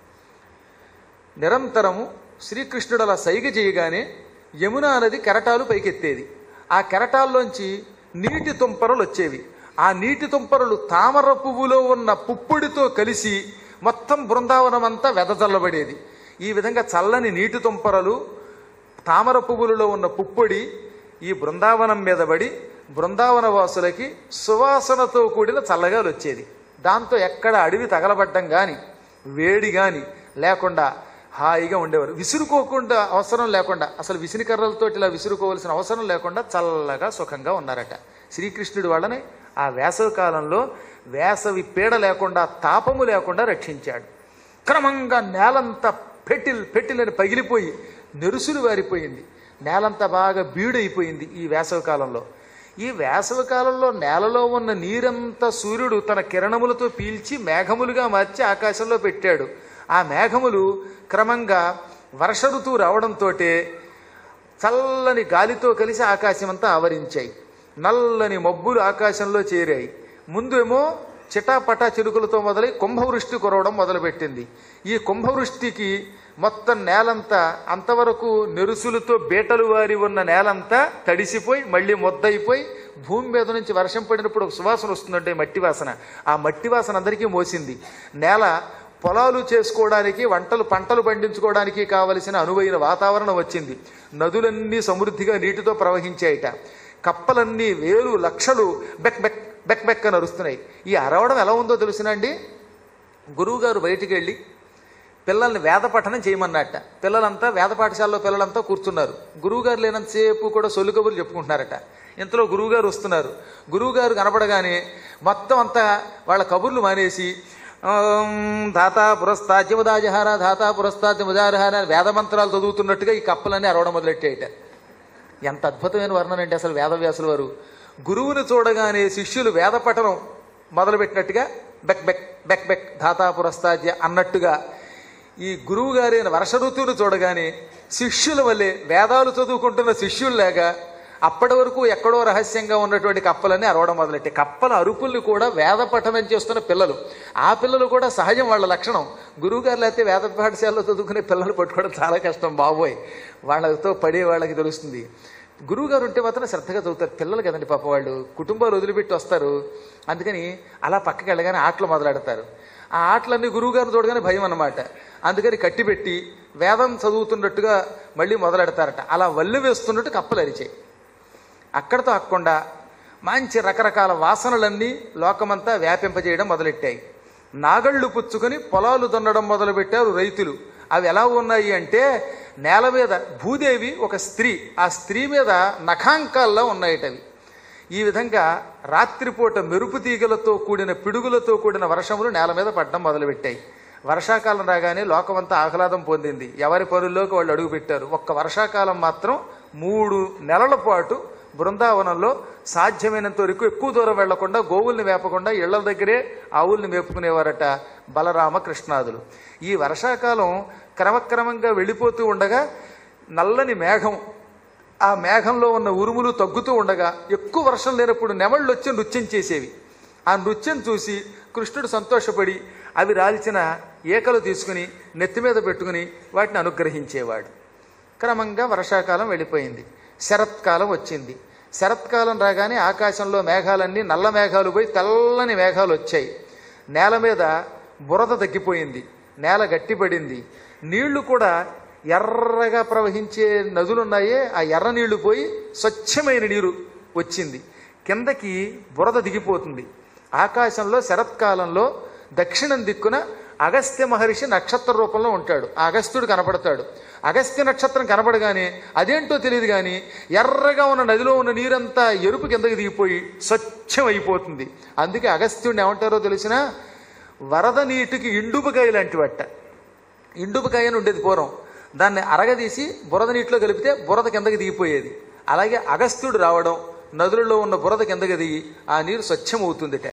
నిరంతరము శ్రీకృష్ణుడు అలా సైగ చేయగానే యమునా నది కెరటాలు పైకెత్తేది ఆ కెరటాల్లోంచి నీటి తుంపరలు వచ్చేవి ఆ నీటి తుంపరలు తామర పువ్వులో ఉన్న పుప్పొడితో కలిసి మొత్తం బృందావనం అంతా వెదజల్లబడేది ఈ విధంగా చల్లని నీటి తుంపరలు తామర పువ్వులలో ఉన్న పుప్పొడి ఈ బృందావనం మీద పడి బృందావన వాసులకి సువాసనతో కూడిన చల్లగాలి వచ్చేది దాంతో ఎక్కడ అడవి తగలబడ్డం కానీ వేడి కానీ లేకుండా హాయిగా ఉండేవారు విసురుకోకుండా అవసరం లేకుండా అసలు విసిని కర్రలతోటి ఇలా విసురుకోవాల్సిన అవసరం లేకుండా చల్లగా సుఖంగా ఉన్నారట శ్రీకృష్ణుడి వాళ్ళని ఆ వేసవి కాలంలో వేసవి పీడ లేకుండా తాపము లేకుండా రక్షించాడు క్రమంగా నేలంతా పెట్టిల్ పెట్టిలని పగిలిపోయి నెరుసులు వారిపోయింది నేలంతా బాగా బీడైపోయింది ఈ వేసవి కాలంలో ఈ వేసవి కాలంలో నేలలో ఉన్న నీరంతా సూర్యుడు తన కిరణములతో పీల్చి మేఘములుగా మార్చి ఆకాశంలో పెట్టాడు ఆ మేఘములు క్రమంగా వర్ష ఋతువు రావడంతో చల్లని గాలితో కలిసి ఆకాశం అంతా ఆవరించాయి నల్లని మబ్బులు ఆకాశంలో చేరాయి ముందు ఏమో చిటాపటా చిరుకులతో మొదలై కుంభవృష్టి కురవడం మొదలుపెట్టింది ఈ కుంభవృష్టికి మొత్తం నేలంతా అంతవరకు నెరుసులతో బీటలు వారి ఉన్న నేలంతా తడిసిపోయి మళ్ళీ మొద్దయిపోయి భూమి మీద నుంచి వర్షం పడినప్పుడు ఒక సువాసన వస్తుందంటే మట్టి వాసన ఆ మట్టి వాసన అందరికీ మోసింది నేల పొలాలు చేసుకోవడానికి వంటలు పంటలు పండించుకోవడానికి కావలసిన అనువైన వాతావరణం వచ్చింది నదులన్నీ సమృద్ధిగా నీటితో ప్రవహించాయిట కప్పలన్నీ వేలు లక్షలు బెక్ బెక్ బెక్ బెక్ అని అరుస్తున్నాయి ఈ అరవడం ఎలా ఉందో తెలుసునండి గురువుగారు బయటికి వెళ్ళి పిల్లల్ని వేద పఠనం చేయమన్నట్ట పిల్లలంతా వేద పాఠశాలలో పిల్లలంతా కూర్చున్నారు గురువుగారు లేనంతసేపు కూడా సొల్లు కబుర్లు చెప్పుకుంటున్నారట ఇంతలో గురువుగారు వస్తున్నారు గురువుగారు కనపడగానే మొత్తం అంతా వాళ్ళ కబుర్లు మానేసి "ఓం ధాతా పురస్తాద్యముదాజహార ధాతా పురస్తాద్యముదారహార అని వేద మంత్రాలు చదువుతున్నట్టుగా ఈ కప్పలన్నీ అరవడం మొదలెట్టేయట ఎంత అద్భుతమైన వర్ణన అంటే అసలు వేదవ్యాసుల వారు గురువుని చూడగానే శిష్యులు వేద పఠనం మొదలుపెట్టినట్టుగా బెక్ బెక్ బెక్ బెక్ ధాతా పురస్తాద్య అన్నట్టుగా ఈ గురువు గారైన వర్ష ఋతువును చూడగానే శిష్యుల వల్లే వేదాలు చదువుకుంటున్న శిష్యుల్లాగా అప్పటి వరకు ఎక్కడో రహస్యంగా ఉన్నటువంటి కప్పలన్నీ అరవడం మొదలెట్టి కప్పల అరుపుల్ని కూడా వేద పఠనం చేస్తున్న పిల్లలు ఆ పిల్లలు కూడా సహజం వాళ్ళ లక్షణం గురువుగారు లేకపోతే వేద పాఠశాలలో చదువుకునే పిల్లలు పట్టుకోవడం చాలా కష్టం బాబోయ్ వాళ్ళతో పడే వాళ్ళకి తెలుస్తుంది గురువుగారు ఉంటే మాత్రం శ్రద్ధగా చదువుతారు పిల్లలు కదండి పాప వాళ్ళు కుటుంబాలు వదిలిపెట్టి వస్తారు అందుకని అలా పక్కకి వెళ్ళగానే ఆటలు మొదలెడతారు ఆ ఆటలన్నీ గురువుగారిని చూడగానే భయం అన్నమాట అందుకని కట్టిపెట్టి వేదం చదువుతున్నట్టుగా మళ్ళీ మొదలెడతారట అలా వల్లి వేస్తున్నట్టు కప్పలు అరిచాయి అక్కడతో ఆకుండా మంచి రకరకాల వాసనలన్నీ లోకమంతా వ్యాపింపజేయడం మొదలెట్టాయి నాగళ్ళు పుచ్చుకొని పొలాలు దున్నడం మొదలుపెట్టారు రైతులు అవి ఎలా ఉన్నాయి అంటే నేల మీద భూదేవి ఒక స్త్రీ ఆ స్త్రీ మీద నఖాంకాల్లో ఉన్నాయటవి ఈ విధంగా రాత్రిపూట మెరుపు తీగలతో కూడిన పిడుగులతో కూడిన వర్షములు నేల మీద పడడం మొదలుపెట్టాయి వర్షాకాలం రాగానే లోకమంతా ఆహ్లాదం పొందింది ఎవరి పనుల్లోకి వాళ్ళు అడుగుపెట్టారు ఒక్క వర్షాకాలం మాత్రం మూడు నెలల పాటు బృందావనంలో సాధ్యమైనంత వరకు ఎక్కువ దూరం వెళ్లకుండా గోవుల్ని వేపకుండా ఇళ్ల దగ్గరే ఆవుల్ని మేపుకునేవారట బలరామ కృష్ణాదులు ఈ వర్షాకాలం క్రమక్రమంగా వెళ్ళిపోతూ ఉండగా నల్లని మేఘం ఆ మేఘంలో ఉన్న ఉరుములు తగ్గుతూ ఉండగా ఎక్కువ వర్షం లేనప్పుడు నెమళ్ళు వచ్చి నృత్యం చేసేవి ఆ నృత్యం చూసి కృష్ణుడు సంతోషపడి అవి రాల్చిన ఏకలు తీసుకుని నెత్తి మీద పెట్టుకుని వాటిని అనుగ్రహించేవాడు క్రమంగా వర్షాకాలం వెళ్ళిపోయింది శరత్కాలం వచ్చింది శరత్కాలం రాగానే ఆకాశంలో మేఘాలన్నీ నల్ల మేఘాలు పోయి తెల్లని మేఘాలు వచ్చాయి నేల మీద బురద తగ్గిపోయింది నేల గట్టిపడింది నీళ్లు కూడా ఎర్రగా ప్రవహించే నదులున్నాయే ఆ ఎర్ర నీళ్లు పోయి స్వచ్ఛమైన నీరు వచ్చింది కిందకి బురద దిగిపోతుంది ఆకాశంలో శరత్కాలంలో దక్షిణం దిక్కున అగస్త్య మహర్షి నక్షత్ర రూపంలో ఉంటాడు ఆ అగస్త్యుడు కనపడతాడు అగస్త్య నక్షత్రం కనపడగానే అదేంటో తెలియదు కానీ ఎర్రగా ఉన్న నదిలో ఉన్న నీరంతా ఎరుపు కిందకి దిగిపోయి స్వచ్ఛం అయిపోతుంది అందుకే అగస్త్యుడిని ఏమంటారో తెలిసిన వరద నీటికి ఇండుపుకాయ లాంటి వట్ట ఇండుపుకాయ అని ఉండేది పూర్వం దాన్ని అరగదీసి బురద నీటిలో కలిపితే బురద కిందకి దిగిపోయేది అలాగే అగస్త్యుడు రావడం నదులలో ఉన్న బురద కిందకి దిగి ఆ నీరు స్వచ్ఛమవుతుందిట